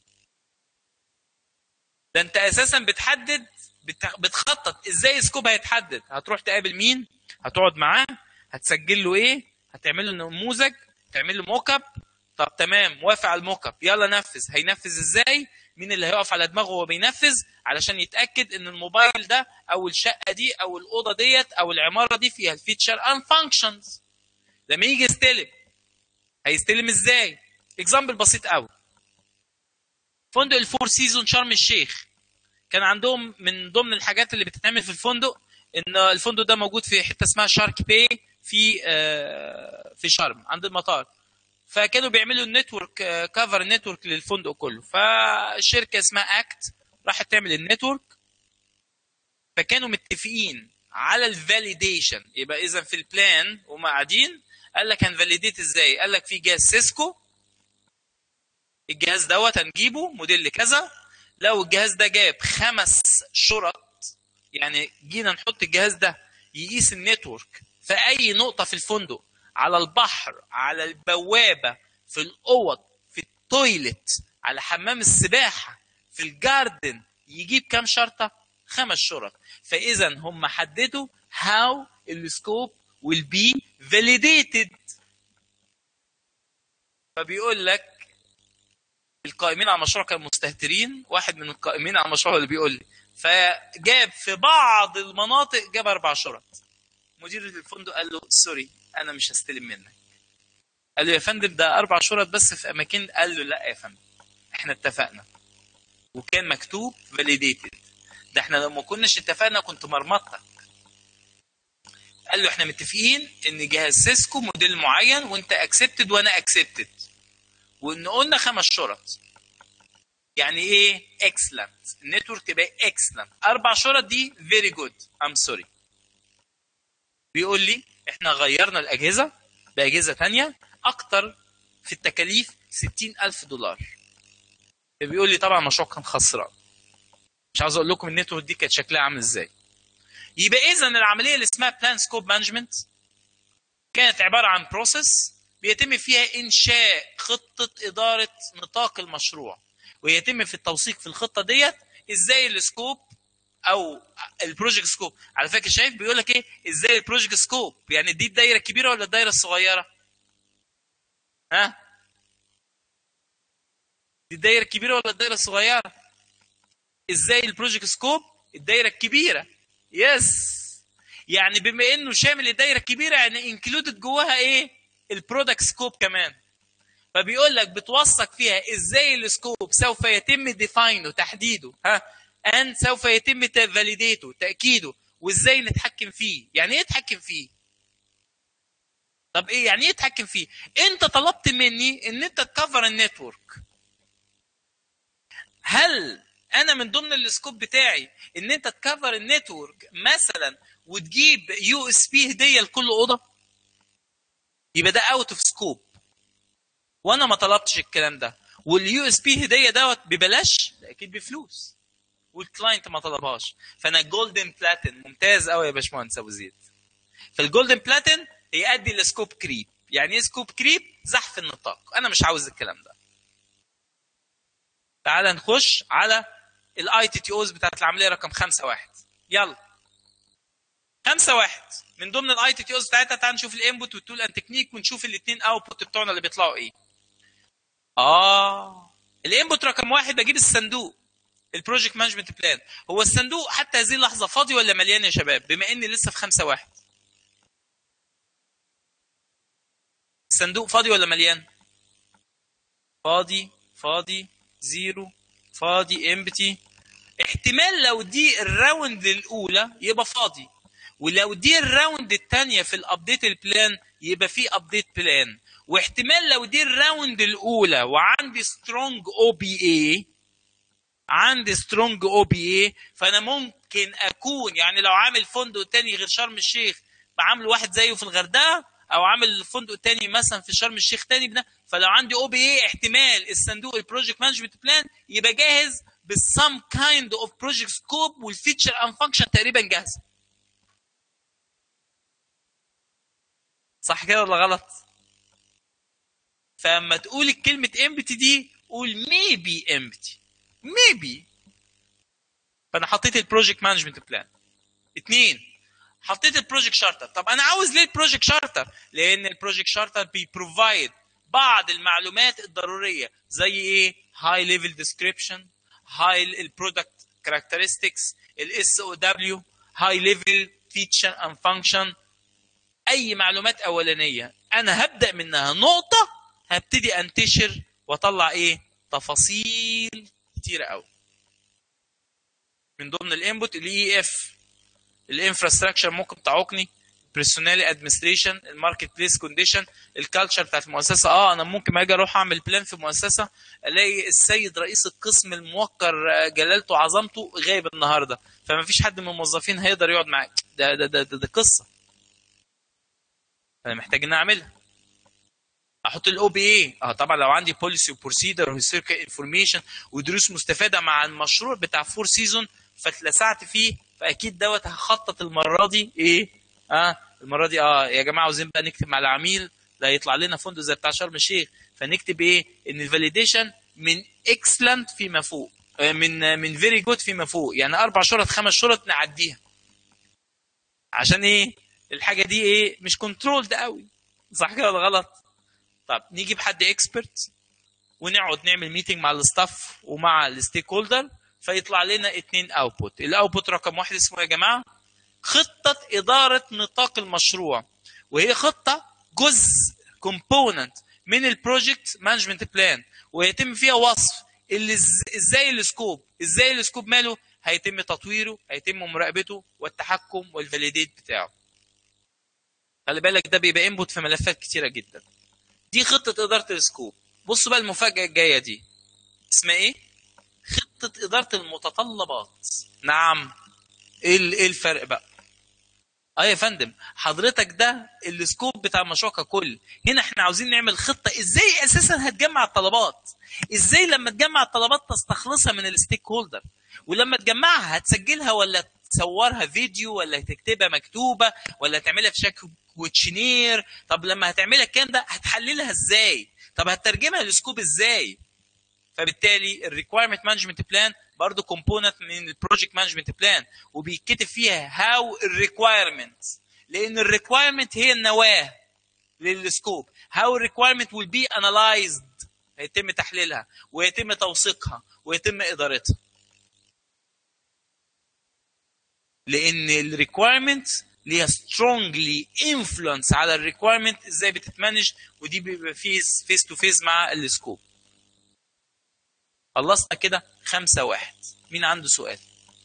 ده انت اساسا بتحدد بتخطط ازاي سكوب هيتحدد هتروح تقابل مين هتقعد معاه هتسجل له ايه هتعمل له نموذج تعمل له موك اب طب تمام موافق على الموك اب يلا نفذ هينفذ ازاي مين اللي هيقف على دماغه وهو بينفذ علشان يتاكد ان الموبايل ده او الشقه دي او الاوضه ديت او العماره دي فيها الفيتشر ان فانكشنز لما يجي يستلم هيستلم ازاي اكزامبل بسيط قوي فندق الفور سيزون شرم الشيخ كان عندهم من ضمن الحاجات اللي بتتعمل في الفندق ان الفندق ده موجود في حته اسمها شارك باي في في شرم عند المطار فكانوا بيعملوا النتورك كفر نتورك للفندق كله فالشركه اسمها اكت راحت تعمل النتورك فكانوا متفقين على الفاليديشن يبقى اذا في البلان وهم قاعدين قال لك هنفاليديت ازاي قال لك في جهاز سيسكو الجهاز دوت هنجيبه موديل كذا لو الجهاز ده جاب خمس شرط يعني جينا نحط الجهاز ده يقيس النتورك في اي نقطه في الفندق على البحر على البوابه في الاوض في التويلت على حمام السباحه في الجاردن يجيب كام شرطه خمس شرط فاذا هم حددوا how السكوب will be validated فبيقول لك القائمين على المشروع كانوا مستهترين واحد من القائمين على المشروع اللي بيقول لي فجاب في بعض المناطق جاب اربع شرط مدير الفندق قال له سوري انا مش هستلم منك قال له يا فندم ده اربع شرط بس في اماكن قال له لا يا فندم احنا اتفقنا وكان مكتوب فاليديتد ده احنا لو ما كناش اتفقنا كنت مرمطتك قال له احنا متفقين ان جهاز سيسكو موديل معين وانت اكسبتد وانا اكسبتد وان قلنا خمس شرط يعني ايه اكسلنت النتورك تبقى اكسلنت اربع شرط دي فيري جود ام سوري بيقول لي احنا غيرنا الاجهزه باجهزه ثانيه اكتر في التكاليف 60000 دولار بيقول لي طبعا المشروع كان خسران مش عاوز اقول لكم النتورك دي كانت شكلها عامل ازاي يبقى اذا العمليه اللي اسمها بلان سكوب مانجمنت كانت عباره عن بروسيس بيتم فيها انشاء خطه اداره نطاق المشروع ويتم في التوثيق في الخطه ديت ازاي السكوب او البروجكت سكوب على فكره شايف بيقول لك ايه ازاي البروجكت سكوب يعني دي الدايره الكبيره ولا الدايره الصغيره ها دي الدايره الكبيره ولا الدايره الصغيره ازاي البروجكت سكوب الدايره الكبيره يس يعني بما انه شامل الدايره الكبيره يعني انكلودد جواها ايه البرودكت سكوب كمان فبيقول لك بتوثق فيها ازاي السكوب سوف يتم ديفاينه تحديده ها ان سوف يتم فاليديته تاكيده وازاي نتحكم فيه يعني ايه نتحكم فيه طب ايه يعني ايه تتحكم فيه انت طلبت مني ان انت تكفر النتورك هل انا من ضمن السكوب بتاعي ان انت تكفر النتورك مثلا وتجيب يو اس بي هديه لكل اوضه يبقى ده اوت اوف سكوب وانا ما طلبتش الكلام ده واليو اس بي هديه دوت ببلاش لا اكيد بفلوس والكلاينت ما طلبهاش فانا جولدن بلاتين ممتاز قوي يا باشمهندس ابو زيد فالجولدن بلاتين يؤدي لسكوب كريب يعني ايه سكوب كريب زحف النطاق انا مش عاوز الكلام ده تعال نخش على الاي تي تي اوز بتاعت العمليه رقم خمسة واحد يلا خمسة واحد من ضمن الاي تي تي اوز بتاعتها تعال نشوف الانبوت والتول اند تكنيك ونشوف الاثنين اوتبوت بتوعنا اللي بيطلعوا ايه اه الانبوت رقم واحد بجيب الصندوق البروجكت مانجمنت بلان هو الصندوق حتى هذه اللحظه فاضي ولا مليان يا شباب بما اني لسه في خمسة واحد الصندوق فاضي ولا مليان فاضي فاضي زيرو فاضي امبتي احتمال لو دي الراوند الاولى يبقى فاضي ولو دي الراوند الثانيه في الابديت البلان يبقى في ابديت بلان واحتمال لو دي الراوند الاولى وعندي سترونج او بي اي عندي سترونج او بي اي فانا ممكن اكون يعني لو عامل فندق تاني غير شرم الشيخ بعمل واحد زيه في الغردقه او عامل فندق تاني مثلا في شرم الشيخ تاني بنا فلو عندي او بي اي احتمال الصندوق البروجكت مانجمنت بلان يبقى جاهز بسم كايند اوف بروجكت سكوب والفيتشر ان فانكشن تقريبا جاهزه صح كده ولا غلط فلما تقول كلمه امبتي دي قول ميبي امبتي ميبي فانا حطيت البروجكت مانجمنت بلان اثنين حطيت البروجكت شارتر طب انا عاوز ليه البروجكت شارتر لان البروجكت شارتر بيبروفايد بعض المعلومات الضروريه زي ايه هاي ليفل ديسكريبشن هاي البرودكت كاركترستكس الاس او دبليو هاي ليفل فيتشر اند فانكشن اي معلومات اولانيه انا هبدا منها نقطه هبتدي انتشر واطلع ايه تفاصيل كتيره قوي من ضمن الانبوت الاي اف الانفراستراكشر ممكن تعوقني بيرسونالي ادمنستريشن الماركت بليس كونديشن الكالتشر بتاعت المؤسسه اه انا ممكن ما اجي اروح اعمل بلان في مؤسسه الاقي السيد رئيس القسم الموقر جلالته وعظمته غايب النهارده فما فيش حد من الموظفين هيقدر يقعد معاك ده ده ده, ده, ده قصه انا محتاج ان اعملها احط الاو بي اي اه طبعا لو عندي بوليسي وبروسيدر وهيستوريكال انفورميشن ودروس مستفاده مع المشروع بتاع فور سيزون فاتلسعت فيه فاكيد دوت هخطط المره دي ايه اه المره دي اه يا جماعه عاوزين بقى نكتب مع العميل لا يطلع لنا فندق زي بتاع شرم الشيخ فنكتب ايه ان الفاليديشن من اكسلنت فيما فوق آه من من فيري جود فيما فوق يعني اربع شرط خمس شرط نعديها عشان ايه الحاجه دي ايه مش كنترولد قوي صح كده ولا غلط طب نجيب حد اكسبرت ونقعد نعمل ميتنج مع الستاف ومع الستيك هولدر فيطلع لنا اتنين اوتبوت الاوتبوت رقم واحد اسمه يا جماعه خطه اداره نطاق المشروع وهي خطه جزء كومبوننت من البروجكت مانجمنت بلان ويتم فيها وصف اللي ازاي السكوب ازاي السكوب ماله هيتم تطويره هيتم مراقبته والتحكم والفاليديت بتاعه خلي بالك ده بيبقى انبوت في ملفات كتيره جدا دي خطه اداره السكوب بصوا بقى المفاجاه الجايه دي اسمها ايه خطه اداره المتطلبات نعم ايه ايه الفرق بقى اه يا فندم حضرتك ده السكوب بتاع المشروع ككل هنا احنا عاوزين نعمل خطه ازاي اساسا هتجمع الطلبات ازاي لما تجمع الطلبات تستخلصها من الستيك هولدر ولما تجمعها هتسجلها ولا تصورها فيديو ولا تكتبها مكتوبه ولا تعملها في شكل كوتشنير طب لما هتعملها الكلام ده هتحللها ازاي طب هتترجمها لسكوب ازاي فبالتالي الريكويرمنت مانجمنت بلان برضه كومبوننت من البروجكت مانجمنت بلان وبيتكتب فيها هاو الريكويرمنت لان الريكويرمنت هي النواه للسكوب هاو الريكويرمنت will be analyzed هيتم تحليلها ويتم توثيقها ويتم ادارتها لان الريكويرمنت ليها سترونجلي انفلونس على الريكويرمنت ازاي بتتمانج ودي بيبقى فيس فيس تو فيس مع السكوب خلصنا كده خمسة واحد مين عنده سؤال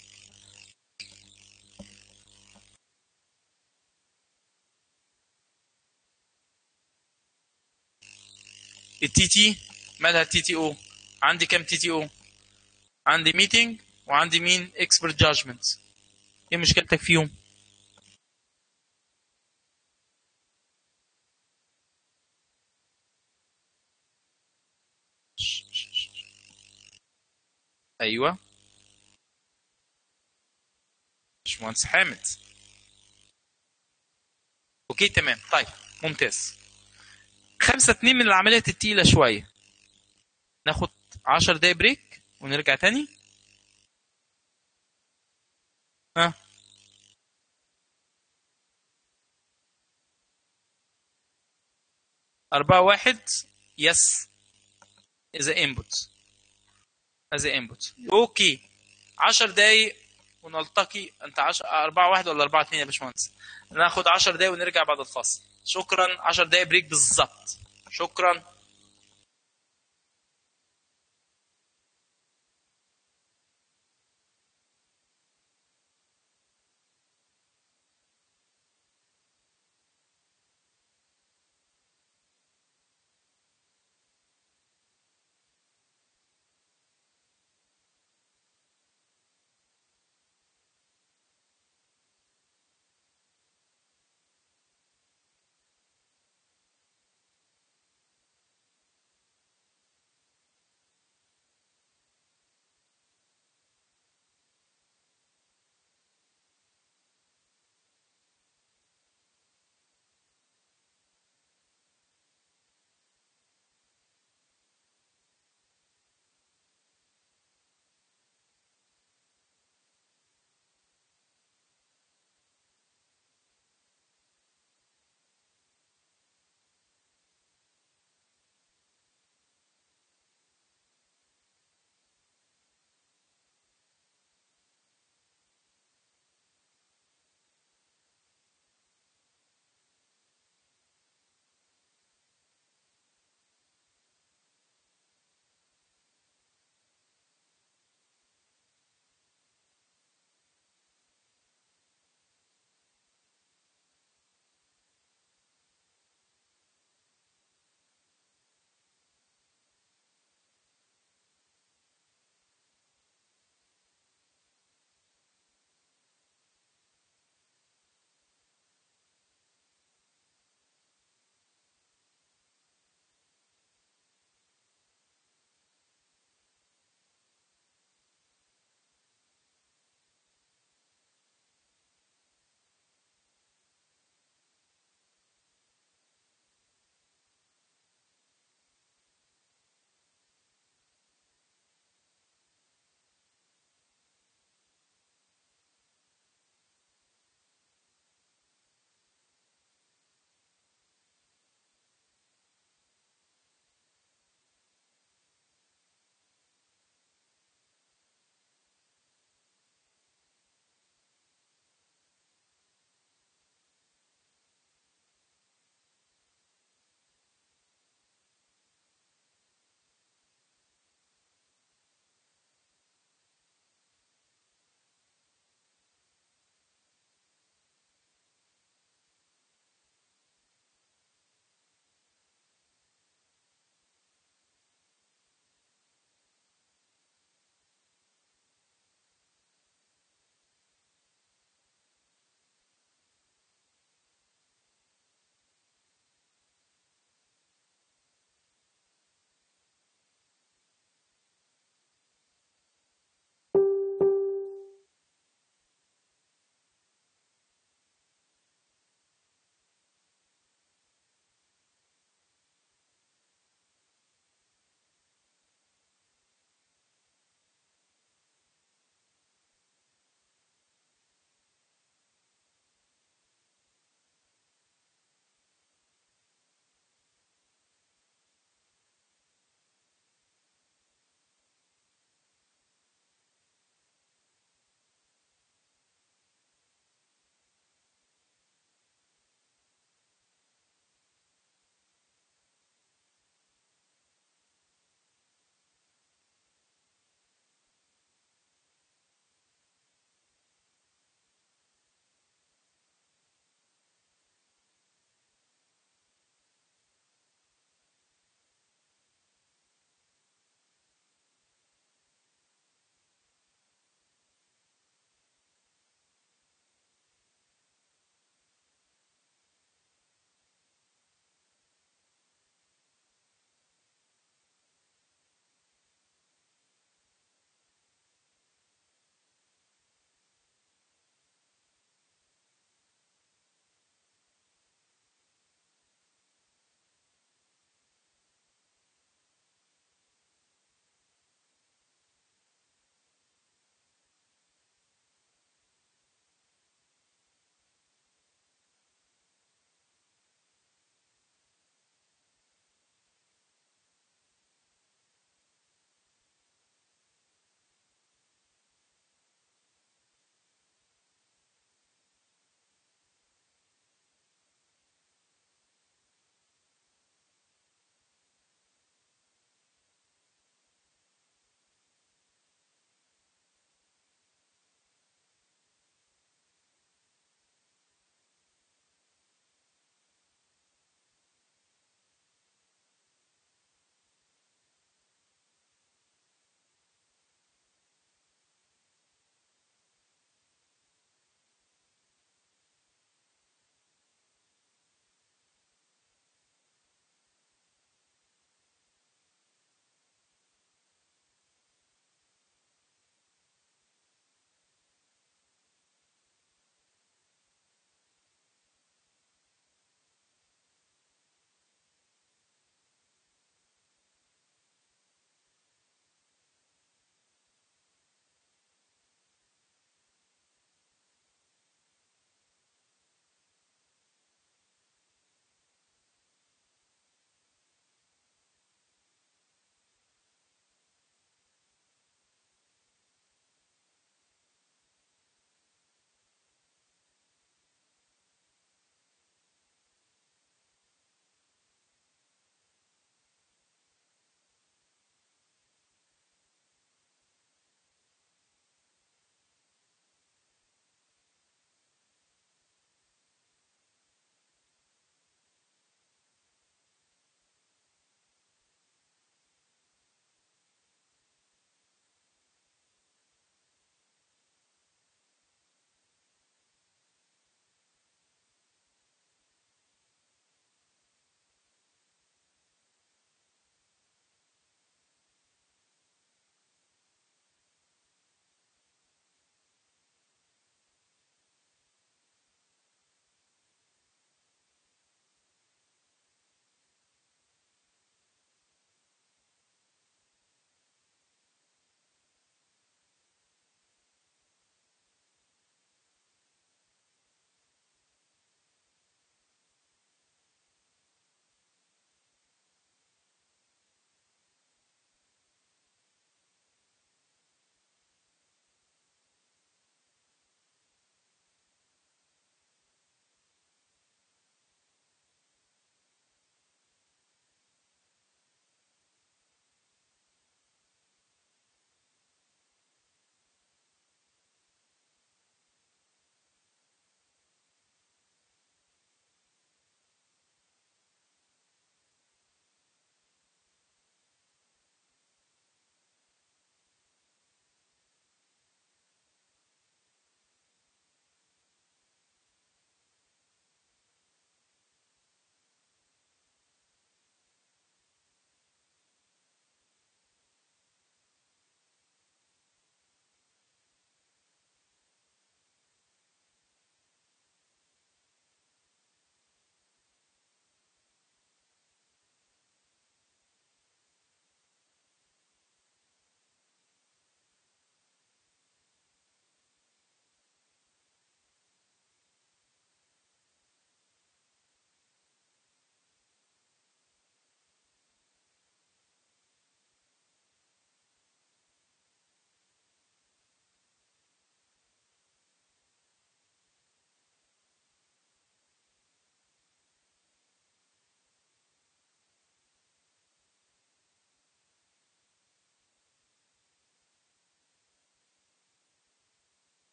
التي تي مالها التي تي او عندي كام تي تي او عندي ميتنج وعندي مين اكسبرت جادجمنت ايه مشكلتك فيهم ايوه باشمهندس حامد اوكي تمام طيب ممتاز خمسة اتنين من العمليات التقيلة شوية ناخد عشر دقايق بريك ونرجع تاني ها أربعة واحد يس إذا input as a input أوكي عشر دقايق ونلتقي أنت عشر أربعة واحد ولا أربعة اتنين يا باشمهندس ناخد عشر دقايق ونرجع بعد الفاصل شكرا عشر دقايق بريك بالظبط شكرا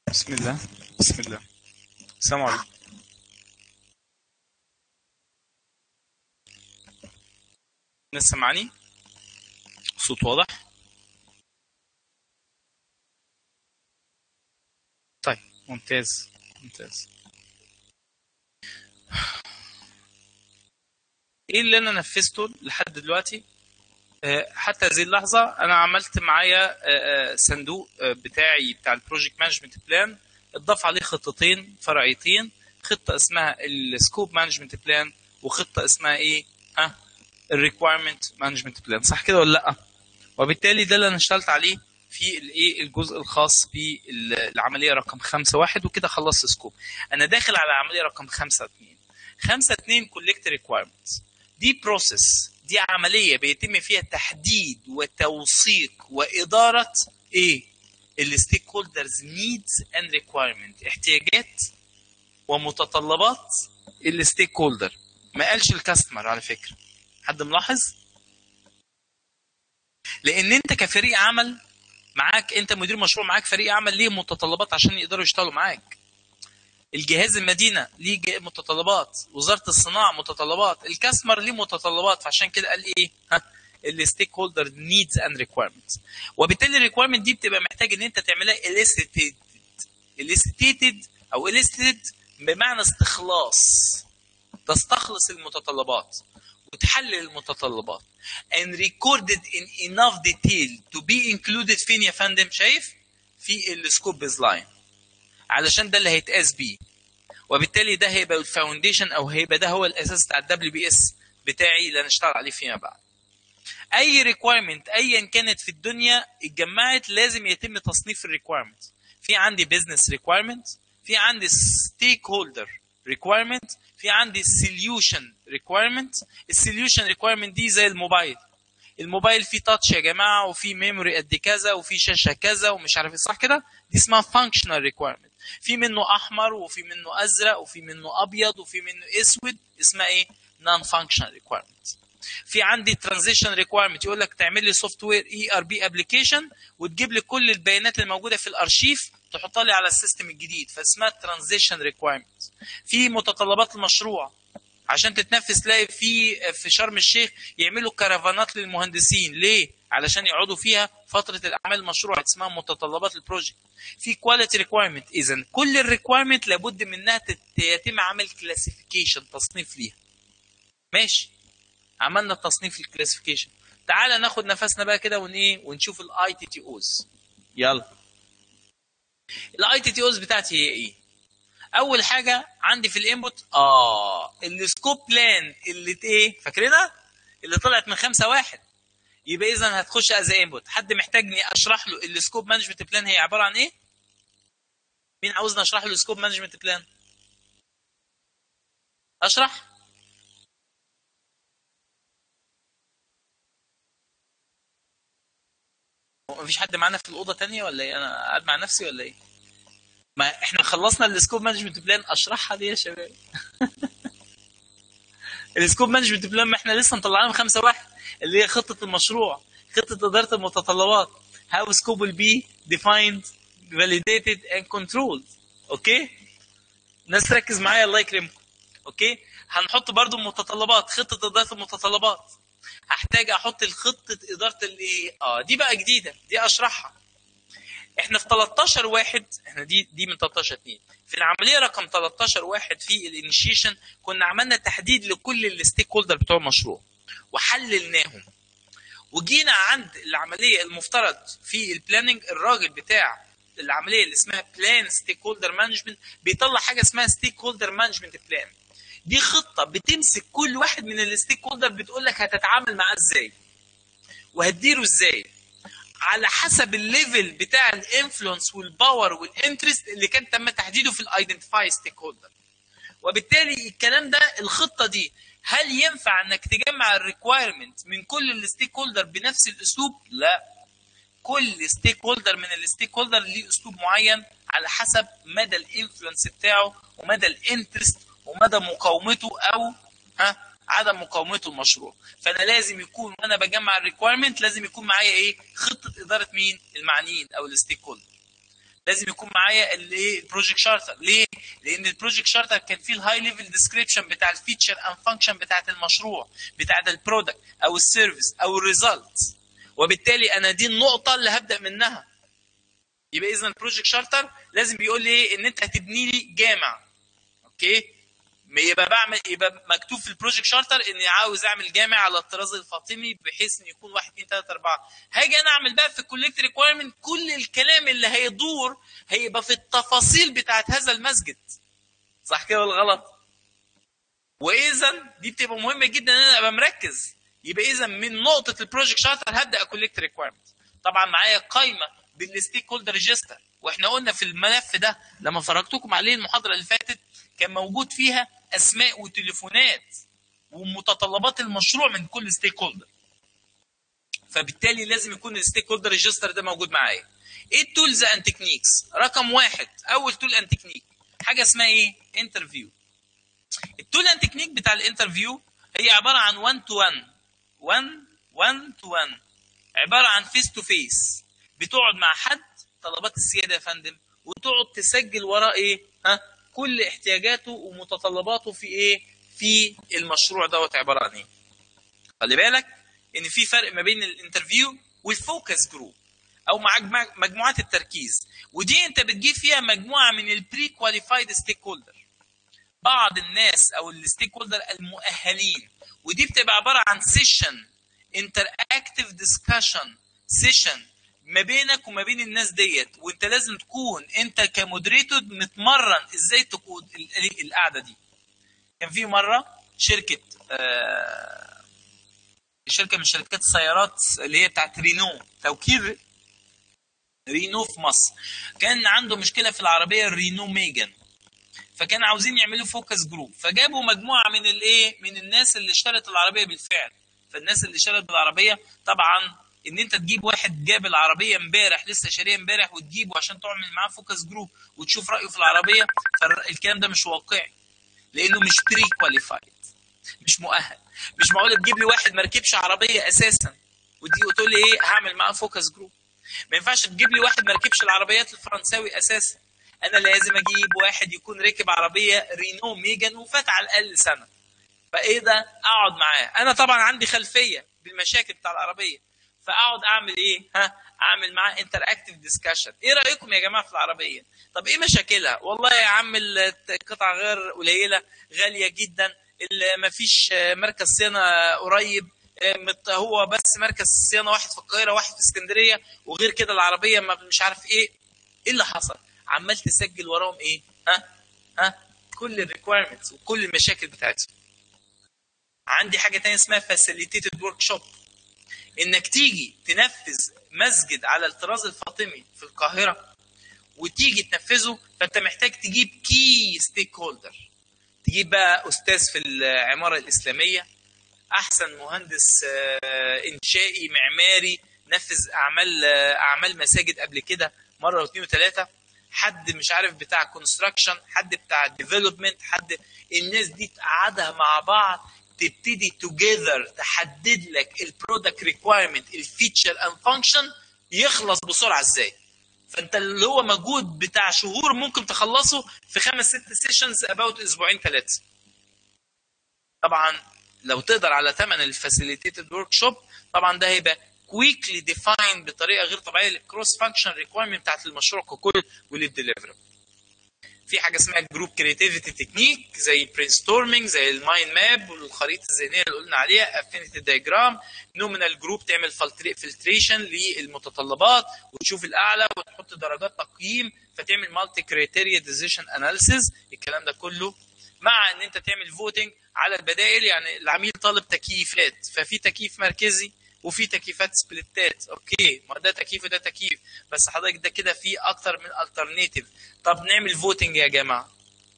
بسم الله بسم الله السلام عليكم الناس سامعاني صوت واضح طيب ممتاز ممتاز ايه اللي انا نفذته لحد دلوقتي آه، حتى هذه اللحظه انا عملت معايا آه، آه، صندوق آه، بتاعي بتاع البروجكت مانجمنت بلان اتضاف عليه خطتين فرعيتين خطه اسمها السكوب مانجمنت بلان وخطه اسمها ايه ها الريكوايرمنت مانجمنت بلان صح كده ولا لا وبالتالي ده اللي انا اشتغلت عليه في الايه الجزء الخاص بالعمليه رقم خمسة واحد وكده خلصت سكوب انا داخل على العمليه رقم خمسة اتنين خمسة اتنين كولكت ريكوايرمنتس دي بروسيس دي عمليه بيتم فيها تحديد وتوثيق واداره ايه الستيك هولدرز نيدز اند ريكوايرمنت احتياجات ومتطلبات الستيك هولدر ما قالش الكاستمر على فكره حد ملاحظ لان انت كفريق عمل معاك انت مدير مشروع معاك فريق عمل ليه متطلبات عشان يقدروا يشتغلوا معاك الجهاز المدينه ليه جه- متطلبات وزاره الصناعه متطلبات الكاستمر ليه متطلبات فعشان كده قال ايه ها الستيك هولدر نيدز اند ريكويرمنتس وبالتالي الريكويرمنت دي بتبقى محتاج ان انت تعملها elicited elicited او elicited بمعنى استخلاص تستخلص المتطلبات وتحلل المتطلبات and recorded in enough detail to be included فين يا فندم شايف في السكوب بيز لاين علشان ده اللي هيتقاس بيه وبالتالي ده هيبقى الفاونديشن او هيبقى ده هو الاساس بتاع الدبليو بي اس بتاعي اللي هنشتغل عليه فيما بعد اي ريكويرمنت ايا كانت في الدنيا اتجمعت لازم يتم تصنيف الريكويرمنت في عندي بزنس ريكويرمنت في عندي ستيك هولدر ريكويرمنت في عندي سوليوشن ريكويرمنت السوليوشن ريكويرمنت دي زي الموبايل الموبايل فيه تاتش يا جماعه وفيه ميموري قد كذا وفيه شاشه كذا ومش عارف ايه صح كده دي اسمها فانكشنال ريكويرمنت في منه احمر وفي منه ازرق وفي منه ابيض وفي منه اسود اسمها ايه نون فانكشنال ريكويرمنت في عندي ترانزيشن ريكويرمنت يقول لك تعمل لي سوفت وير اي ار بي ابلكيشن وتجيب لي كل البيانات اللي موجوده في الارشيف تحطها لي على السيستم الجديد فاسمها ترانزيشن ريكويرمنت في متطلبات المشروع عشان تتنفذ تلاقي في في شرم الشيخ يعملوا كرفانات للمهندسين ليه علشان يقعدوا فيها فتره الاعمال المشروع اسمها متطلبات البروجكت في كواليتي ريكويرمنت اذا كل الريكويرمنت لابد منها تت- يتم عمل كلاسيفيكيشن تصنيف ليها ماشي عملنا تصنيف الكلاسيفيكيشن تعالى ناخد نفسنا بقى كده ون ايه ونشوف الاي تي تي اوز يلا الاي تي تي اوز بتاعتي هي ايه اول حاجه عندي في الانبوت اه السكوب بلان اللي ت- ايه فاكرينها اللي طلعت من خمسة واحد يبقى اذا هتخش از انبوت حد محتاجني اشرح له السكوب مانجمنت بلان هي عباره عن ايه مين عاوزني اشرح له السكوب مانجمنت بلان اشرح هو مفيش حد معانا في الاوضه تانية ولا ايه انا قاعد مع نفسي ولا ايه ما احنا خلصنا السكوب مانجمنت بلان اشرحها دي يا شباب السكوب مانجمنت بلان ما احنا لسه مطلعينها من خمسة واحد اللي هي خطه المشروع خطه اداره المتطلبات how scope will be defined validated and controlled اوكي ناس تركز معايا الله يكرمكم اوكي هنحط برضو المتطلبات خطه اداره المتطلبات هحتاج احط الخطه اداره الايه اه دي بقى جديده دي اشرحها احنا في 13 واحد احنا دي دي من 13 2 في العمليه رقم 13 واحد في الانيشيشن كنا عملنا تحديد لكل الستيك هولدر بتوع المشروع وحللناهم وجينا عند العمليه المفترض في البلاننج الراجل بتاع العمليه اللي اسمها بلان ستيك هولدر مانجمنت بيطلع حاجه اسمها ستيك هولدر مانجمنت بلان دي خطه بتمسك كل واحد من الستيك هولدر بتقول لك هتتعامل معاه ازاي وهتديره ازاي على حسب الليفل بتاع الانفلونس والباور والانترست اللي كان تم تحديده في الايدنتيفاي ستيك هولدر وبالتالي الكلام ده الخطه دي هل ينفع انك تجمع الريكوايرمنت من كل الستيك هولدر بنفس الاسلوب؟ لا كل ستيك هولدر من الستيك هولدر ليه اسلوب معين على حسب مدى الانفلونس بتاعه ومدى الانترست ومدى مقاومته او ها عدم مقاومته المشروع فانا لازم يكون وانا بجمع الريكوايرمنت لازم يكون معايا ايه خطه اداره مين المعنيين او الستيك هولدر لازم يكون معايا الايه البروجكت شارتر ليه لان البروجكت شارتر كان فيه الهاي ليفل ديسكريبشن بتاع الفيتشر اند فانكشن بتاعت المشروع بتاعت البرودكت او السيرفيس او الريزلت وبالتالي انا دي النقطه اللي هبدا منها يبقى اذا البروجكت شارتر لازم بيقول لي ايه ان انت هتبني لي جامع اوكي يبقى بعمل يبقى مكتوب في البروجكت شارتر اني عاوز اعمل جامع على الطراز الفاطمي بحيث ان يكون 1 2 3 4 هاجي انا اعمل بقى في الكوليكت ريكويرمنت كل الكلام اللي هيدور هيبقى في التفاصيل بتاعت هذا المسجد صح كده ولا غلط؟ واذا دي بتبقى مهمه جدا ان انا ابقى مركز يبقى اذا من نقطه البروجكت شارتر هبدا اكولكت ريكويرمنت طبعا معايا قائمه بالستيك هولدر ريجستر واحنا قلنا في الملف ده لما فرجتكم عليه المحاضره اللي فاتت كان موجود فيها اسماء وتليفونات ومتطلبات المشروع من كل ستيك هولدر فبالتالي لازم يكون الستيك هولدر ريجستر ده موجود معايا ايه التولز اند تكنيكس رقم واحد اول تول اند تكنيك حاجه اسمها ايه انترفيو التول اند تكنيك بتاع الانترفيو هي عباره عن 1 تو 1 1 1 تو 1 عباره عن فيس تو فيس بتقعد مع حد طلبات السياده يا فندم وتقعد تسجل وراه ايه ها كل احتياجاته ومتطلباته في ايه في المشروع دوت عباره عن ايه خلي بالك ان في فرق ما بين الانترفيو والفوكس جروب او مع مجموعات التركيز ودي انت بتجيب فيها مجموعه من البري كواليفايد ستيك هولدر بعض الناس او الستيك هولدر المؤهلين ودي بتبقى عباره عن سيشن انتر اكتيف ديسكشن سيشن ما بينك وما بين الناس ديت وانت لازم تكون انت كمودريتور متمرن ازاي تقود القعده دي كان في مره شركه آه شركه من شركات السيارات اللي هي بتاعت رينو توكيل رينو في مصر كان عنده مشكله في العربيه الرينو ميجان فكانوا عاوزين يعملوا فوكس جروب فجابوا مجموعه من الايه من الناس اللي اشترت العربيه بالفعل فالناس اللي اشترت بالعربيه طبعا ان انت تجيب واحد جاب العربيه امبارح لسه شاريها امبارح وتجيبه عشان تعمل معاه فوكس جروب وتشوف رايه في العربيه فالكلام ده مش واقعي لانه مش بري كواليفايد مش مؤهل مش معقول تجيب لي واحد ما ركبش عربيه اساسا ودي وتقول لي ايه هعمل معاه فوكس جروب ما ينفعش تجيب لي واحد ما ركبش العربيات الفرنساوي اساسا انا لازم اجيب واحد يكون ركب عربيه رينو ميجان وفات على الاقل سنه فايه ده اقعد معاه انا طبعا عندي خلفيه بالمشاكل بتاع العربيه فاقعد اعمل ايه ها اعمل معاه انتر اكتيف ديسكشن ايه رايكم يا جماعه في العربيه طب ايه مشاكلها والله يا عم القطع غير قليله غاليه جدا ما فيش مركز صيانه قريب هو بس مركز صيانه واحد في القاهره واحد في اسكندريه وغير كده العربيه ما مش عارف ايه ايه اللي حصل عمال تسجل وراهم ايه ها ها كل الريكويرمنتس وكل المشاكل بتاعتهم عندي حاجه تانية اسمها فاسيليتيتد ورك شوب انك تيجي تنفذ مسجد على الطراز الفاطمي في القاهره وتيجي تنفذه فانت محتاج تجيب كي ستيك هولدر تجيب بقى استاذ في العماره الاسلاميه احسن مهندس انشائي معماري نفذ اعمال اعمال مساجد قبل كده مره واثنين وثلاثه حد مش عارف بتاع كونستراكشن حد بتاع ديفلوبمنت حد الناس دي تقعدها مع بعض تبتدي توجذر تحدد لك البرودكت ريكوايرمنت الفيتشر اند فانكشن يخلص بسرعه ازاي فانت اللي هو مجهود بتاع شهور ممكن تخلصه في خمس ست سيشنز اباوت اسبوعين ثلاثه طبعا لو تقدر على ثمن الفاسيليتيتد ورك شوب طبعا ده هيبقى كويكلي ديفاين بطريقه غير طبيعيه للكروس فانكشن ريكويرمنت بتاعت المشروع ككل وللديليفري في حاجه اسمها جروب كريتيفيتي تكنيك زي البرين ستورمنج زي المايند ماب والخريطه الذهنيه اللي قلنا عليها افينيتي دايجرام نومينال جروب تعمل فلتريشن للمتطلبات وتشوف الاعلى وتحط درجات تقييم فتعمل مالتي كريتيريا ديسيشن اناليسيز الكلام ده كله مع ان انت تعمل فوتنج على البدائل يعني العميل طالب تكييفات ففي تكييف مركزي وفي تكييفات سبليتات اوكي ما ده تكييف وده تكييف بس حضرتك ده كده في اكتر من الترنيتيف طب نعمل فوتنج يا جماعه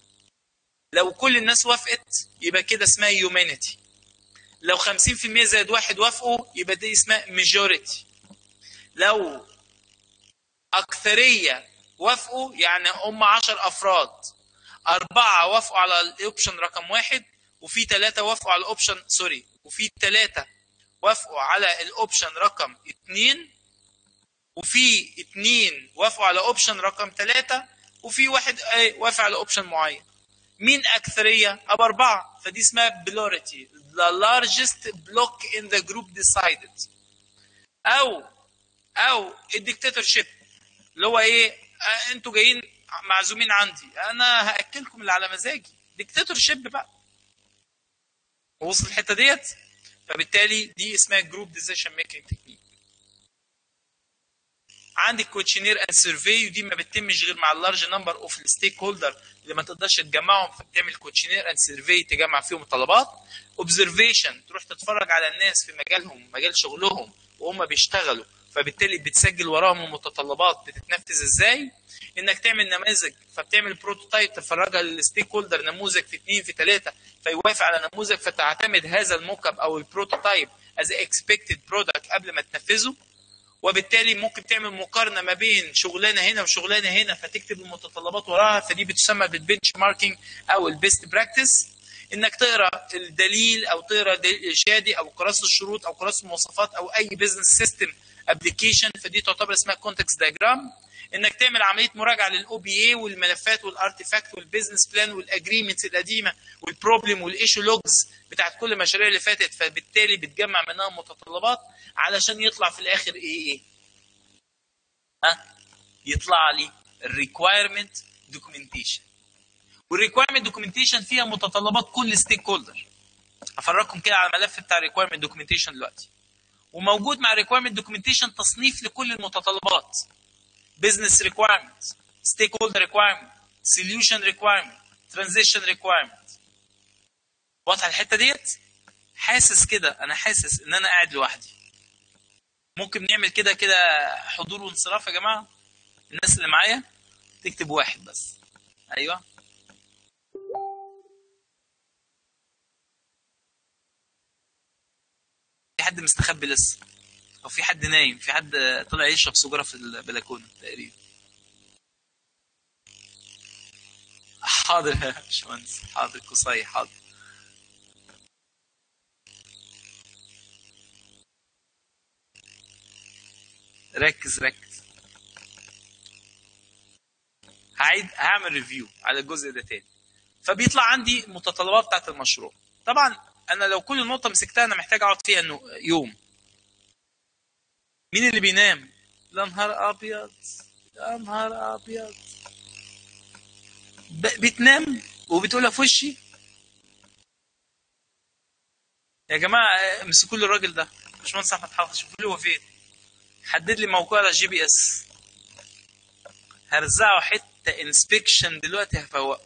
لو كل الناس وافقت يبقى كده اسمها يومانيتي لو 50% زائد واحد وافقوا يبقى دي اسمها ميجوريتي لو اكثريه وافقوا يعني هم 10 افراد أربعة وافقوا على الأوبشن رقم واحد وفي ثلاثة وافقوا على الأوبشن سوري وفي ثلاثة وافقوا على الأوبشن رقم اثنين وفي اتنين وافقوا على اوبشن رقم ثلاثة وفي واحد ايه وافق على اوبشن معين مين اكثريه ابو اربعه فدي اسمها بلوريتي the largest block in the group decided او او الديكتاتور شيب اللي هو ايه آه انتوا جايين معزومين عندي انا هاكلكم اللي على مزاجي ديكتاتور شيب بقى وصل الحته ديت فبالتالي دي اسمها جروب ديسيشن ميكنج تكنيك عندك كوتشنير اند سيرفي ودي ما بتتمش غير مع اللارج نمبر اوف الستيك هولدر اللي ما تقدرش تجمعهم فبتعمل كوتشنير اند سيرفي تجمع فيهم الطلبات اوبزرفيشن تروح تتفرج على الناس في مجالهم مجال شغلهم وهم بيشتغلوا فبالتالي بتسجل وراهم المتطلبات بتتنفذ ازاي انك تعمل نماذج فبتعمل بروتوتايب تفرجها للستيك هولدر نموذج في اثنين في ثلاثه فيوافق على نموذج فتعتمد هذا الموك اب او البروتوتايب از اكسبكتد برودكت قبل ما تنفذه وبالتالي ممكن تعمل مقارنه ما بين شغلانه هنا وشغلانه هنا فتكتب المتطلبات وراها فدي بتسمى بالبنش ماركينج او البيست براكتس انك تقرا الدليل او تقرا شادي او كراسه الشروط او كراسه المواصفات او اي بزنس سيستم ابلكيشن فدي تعتبر اسمها كونتكست دايجرام انك تعمل عمليه مراجعه للاو بي اي والملفات والارتيفاكت والبيزنس بلان والاجريمنتس القديمه والبروبلم والايشو لوجز بتاعت كل المشاريع اللي فاتت فبالتالي بتجمع منها متطلبات علشان يطلع في الاخر ايه ايه ها يطلع لي الريكوايرمنت دوكيومنتيشن والريكوايرمنت دوكيومنتيشن فيها متطلبات كل ستيك هولدر هفرجكم كده على الملف بتاع الريكوايرمنت دوكيومنتيشن دلوقتي وموجود مع الريكوايرمنت دوكيومنتيشن تصنيف لكل المتطلبات business requirements stakeholder requirement solution requirement transition requirement واضحه الحته ديت حاسس كده انا حاسس ان انا قاعد لوحدي ممكن نعمل كده كده حضور وانصراف يا جماعه الناس اللي معايا تكتب واحد بس ايوه في حد مستخبي لسه او في حد نايم في حد طلع يشرب سجاره في البلكونه تقريبا حاضر يا باشمهندس حاضر قصي حاضر ركز ركز هعيد هعمل ريفيو على الجزء ده تاني فبيطلع عندي متطلبات بتاعت المشروع طبعا انا لو كل نقطه مسكتها انا محتاج اقعد فيها انه يوم مين اللي بينام يا نهار ابيض يا نهار ابيض بتنام وبتقولها في وشي يا جماعه امسكوا لي الراجل ده باشمهندس احمد حافظ شوفوا لي هو فين حدد لي موقعه على الجي بي اس هرزعه حته انسبكشن دلوقتي هفوقه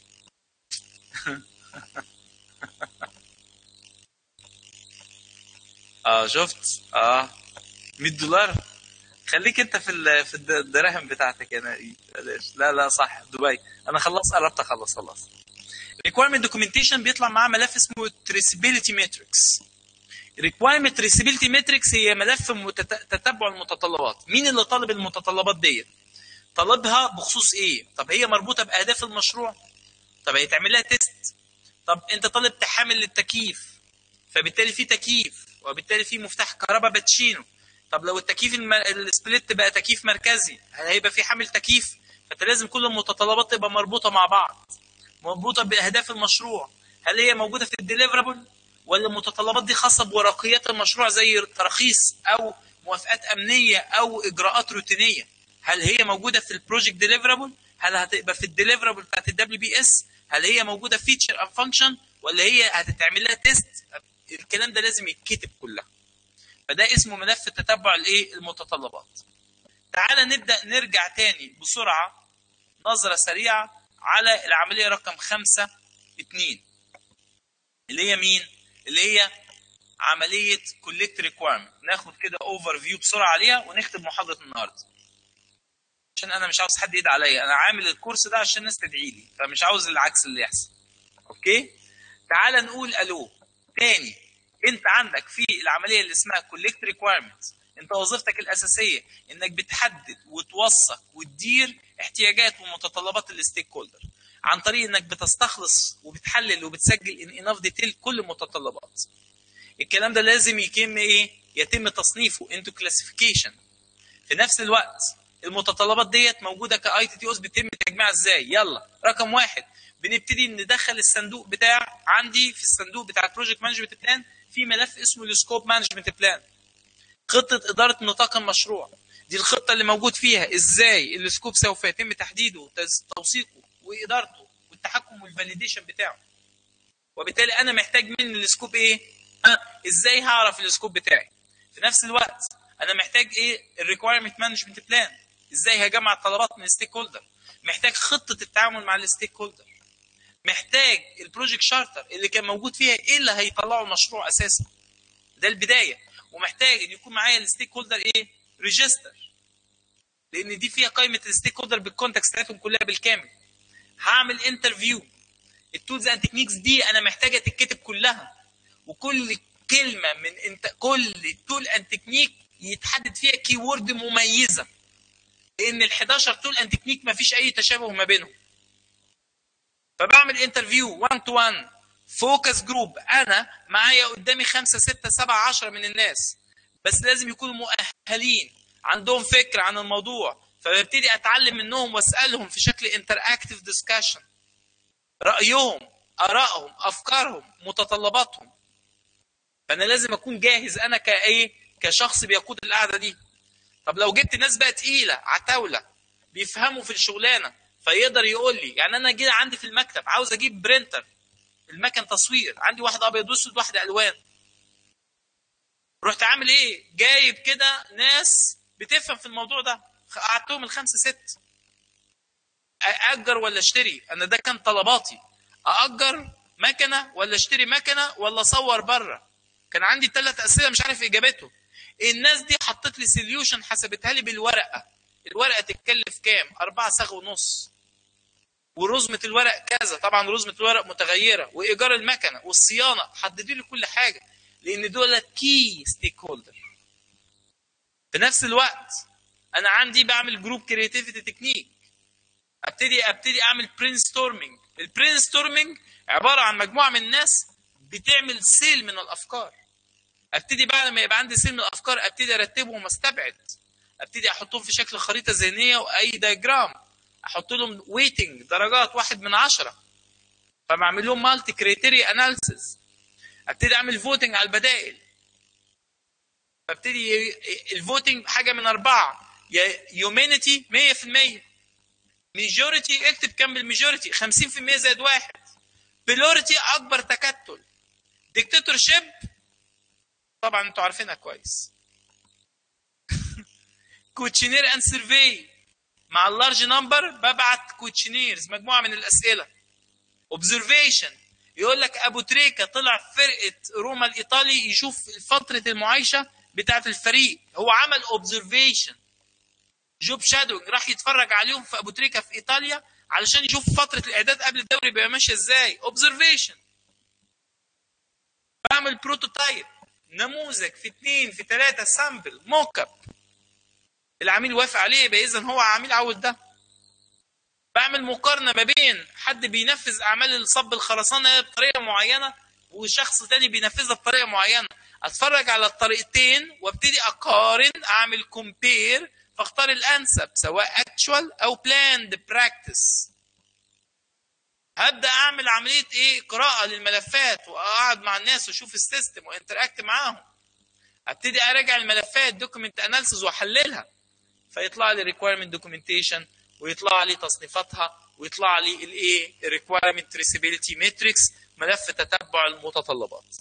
اه شفت اه 100 دولار خليك انت في ال... في الدراهم بتاعتك انا بلاش لا لا صح دبي انا خلص قربت اخلص خلاص requirement documentation بيطلع معاه ملف اسمه traceability matrix requirement traceability matrix هي ملف متت... تتبع المتطلبات مين اللي طالب المتطلبات ديت طالبها بخصوص ايه طب هي مربوطه باهداف المشروع طب هيتعمل لها تيست طب انت طالب تحامل للتكييف فبالتالي في تكييف وبالتالي في مفتاح كهرباء باتشينو طب لو التكييف الم... السبليت بقى تكييف مركزي هيبقى في حامل تكييف فانت لازم كل المتطلبات تبقى مربوطه مع بعض مربوطه باهداف المشروع هل هي موجوده في الديليفرابل ولا المتطلبات دي خاصه بورقيات المشروع زي تراخيص او موافقات امنيه او اجراءات روتينيه هل هي موجوده في البروجكت ديليفرابل هل هتبقى في الديليفرابل بتاعت الدبليو بي اس هل هي موجوده فيتشر او فانكشن ولا هي هتتعمل لها تيست الكلام ده لازم يتكتب كلها فده اسمه ملف تتبع الايه المتطلبات تعال نبدا نرجع تاني بسرعه نظره سريعه على العمليه رقم خمسة اتنين اللي هي مين اللي هي عمليه كوليكت ريكويرمنت ناخد كده اوفر فيو بسرعه عليها ونختم محاضره النهارده عشان انا مش عاوز حد يدعي عليا انا عامل الكورس ده عشان الناس تدعي لي فمش عاوز العكس اللي يحصل اوكي تعال نقول الو تاني انت عندك في العمليه اللي اسمها كوليكت ريكويرمنت انت وظيفتك الاساسيه انك بتحدد وتوثق وتدير احتياجات ومتطلبات الستيك هولدر عن طريق انك بتستخلص وبتحلل وبتسجل ان اناف ديتيل كل المتطلبات الكلام ده لازم يتم ايه يتم تصنيفه انتو كلاسيفيكيشن في نفس الوقت المتطلبات ديت موجوده كاي تي تي اوس بيتم تجميعها ازاي يلا رقم واحد بنبتدي ندخل الصندوق بتاع عندي في الصندوق بتاع البروجكت مانجمنت بلان في ملف اسمه السكوب مانجمنت بلان خطه اداره نطاق المشروع دي الخطه اللي موجود فيها ازاي السكوب سوف يتم تحديده توثيقه وادارته والتحكم والفاليديشن بتاعه وبالتالي انا محتاج من السكوب ايه أه ازاي هعرف السكوب بتاعي في نفس الوقت انا محتاج ايه الريكويرمنت مانجمنت بلان ازاي هجمع الطلبات من الستيك هولدر محتاج خطه التعامل مع الستيك هولدر محتاج البروجكت شارتر اللي كان موجود فيها ايه اللي هيطلعوا المشروع اساسا ده البدايه ومحتاج ان يكون معايا الستيك هولدر ايه ريجستر لان دي فيها قائمه الستيك هولدر بالكونتكست بتاعتهم كلها بالكامل هعمل انترفيو التولز اند تكنيكس دي انا محتاجه تتكتب كلها وكل كلمه من انت كل تول اند تكنيك يتحدد فيها كي وورد مميزه لان ال 11 تول اند تكنيك ما فيش اي تشابه ما بينهم فبعمل انترفيو 1 تو 1 فوكس جروب انا معايا قدامي 5 6 7 10 من الناس بس لازم يكونوا مؤهلين عندهم فكره عن الموضوع فببتدي اتعلم منهم واسالهم في شكل انتراكتيف ديسكشن رايهم ارائهم افكارهم متطلباتهم فانا لازم اكون جاهز انا كايه كشخص بيقود القعده دي طب لو جبت ناس بقى تقيله عتاوله بيفهموا في الشغلانه فيقدر يقول لي يعني انا جيت عندي في المكتب عاوز اجيب برينتر المكن تصوير عندي واحد ابيض واسود واحد الوان رحت عامل ايه جايب كده ناس بتفهم في الموضوع ده قعدتهم الخمسه ست اجر ولا اشتري انا ده كان طلباتي اجر مكنه ولا اشتري مكنه ولا اصور بره كان عندي ثلاث اسئله مش عارف اجابتهم الناس دي حطت لي سوليوشن حسبتها لي بالورقه الورقه تتكلف كام 4 ساغ ونص ورزمه الورق كذا طبعا رزمه الورق متغيره وايجار المكنه والصيانه حددوا لي كل حاجه لان دول كي ستيك هولدر في نفس الوقت انا عندي بعمل جروب كرياتيفيتي تكنيك ابتدي ابتدي اعمل برين ستورمنج البرين ستورمنج عباره عن مجموعه من الناس بتعمل سيل من الافكار ابتدي بعد ما يبقى عندي سيل من الافكار ابتدي ارتبهم واستبعد ابتدي احطهم في شكل خريطه ذهنيه واي دايجرام احط لهم ويتنج درجات واحد من عشرة فبعمل لهم مالتي كريتيريا اناليسيس ابتدي اعمل فوتنج على البدائل فابتدي الفوتنج حاجه من اربعه يا يومينيتي 100% ميجوريتي اكتب كم الميجوريتي 50% زائد واحد بلوريتي اكبر تكتل ديكتاتور شيب طبعا انتوا عارفينها كويس كوتشينير اند سيرفي مع اللارج نمبر ببعت كوتشينيرز مجموعه من الاسئله اوبزرفيشن يقول لك ابو تريكه طلع فرقه روما الايطالي يشوف فتره المعايشه بتاعه الفريق هو عمل اوبزرفيشن جوب شادوينج راح يتفرج عليهم في ابو تريكه في ايطاليا علشان يشوف فتره الاعداد قبل الدوري بيبقى ماشيه ازاي اوبزرفيشن بعمل بروتوتايب نموذج في اثنين في ثلاثه سامبل موك اب العميل وافق عليه يبقى اذا هو عميل عاوز ده بعمل مقارنه ما بين حد بينفذ اعمال الصب الخرسانه بطريقه معينه وشخص تاني بينفذها بطريقه معينه اتفرج على الطريقتين وابتدي اقارن اعمل كومبير فاختار الانسب سواء اكشوال او بلاند براكتس هبدا اعمل عمليه ايه قراءه للملفات واقعد مع الناس واشوف السيستم وانتراكت معاهم ابتدي اراجع الملفات دوكيمنت اناليسز واحللها فيطلع لي ريكويرمنت دوكيومنتيشن ويطلع لي تصنيفاتها ويطلع لي الايه الريكويرمنت تريسيبيليتي ماتريكس ملف تتبع المتطلبات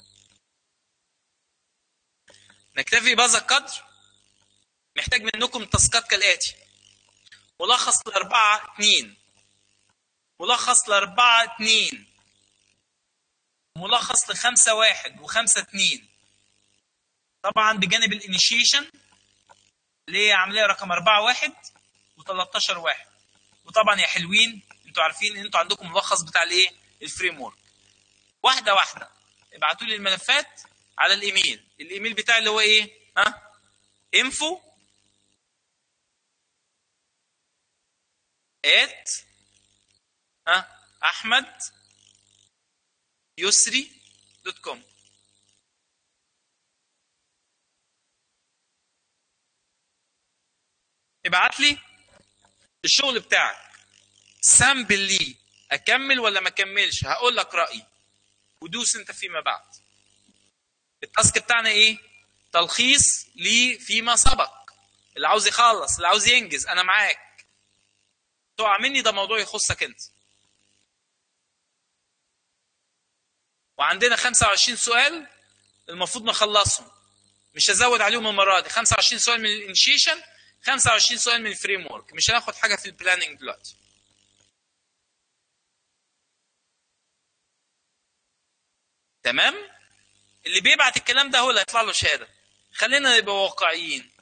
نكتفي بهذا القدر محتاج منكم تاسكات كالاتي ملخص لأربعة اتنين ملخص لأربعة اتنين ملخص لخمسة واحد وخمسة اتنين طبعا بجانب الانيشيشن اللي هي عملية رقم أربعة واحد و13 واحد وطبعا يا حلوين انتوا عارفين ان انتوا عندكم ملخص بتاع الايه الفريم ورك واحدة واحدة ابعتوا لي الملفات على الايميل الايميل بتاعي اللي هو ايه ها انفو at ها احمد يسري دوت كوم ابعت لي الشغل بتاعك سامبل لي اكمل ولا ما اكملش هقول لك رايي ودوس انت فيما بعد التاسك بتاعنا ايه تلخيص لي فيما سبق اللي عاوز يخلص اللي عاوز ينجز انا معاك تقع مني ده موضوع يخصك انت وعندنا 25 سؤال المفروض نخلصهم مش هزود عليهم المره دي 25 سؤال من الانشيشن 25 سؤال من الفريم ورك مش هناخد حاجه في البلاننج دلوقتي تمام اللي بيبعت الكلام ده هو اللي هيطلع له شهاده خلينا نبقى واقعيين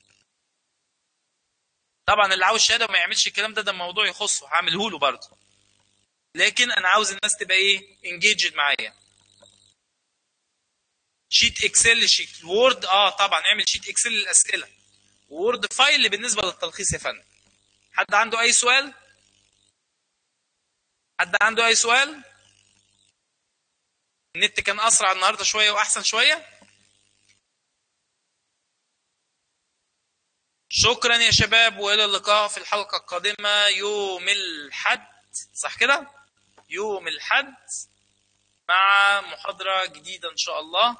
طبعا اللي عاوز شهاده وما يعملش الكلام ده ده موضوع يخصه هعمله له برضه لكن انا عاوز الناس تبقى ايه انجيجد معايا شيت اكسل شيت وورد اه طبعا اعمل شيت اكسل للاسئله وورد فايل بالنسبه للتلخيص يا فندم حد عنده اي سؤال حد عنده اي سؤال النت كان اسرع النهارده شويه واحسن شويه شكرا يا شباب والى اللقاء في الحلقه القادمه يوم الحد صح كده يوم الحد مع محاضره جديده ان شاء الله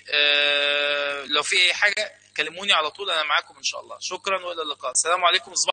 ولو في اي حاجه كلموني على طول انا معاكم ان شاء الله شكرا والى اللقاء السلام عليكم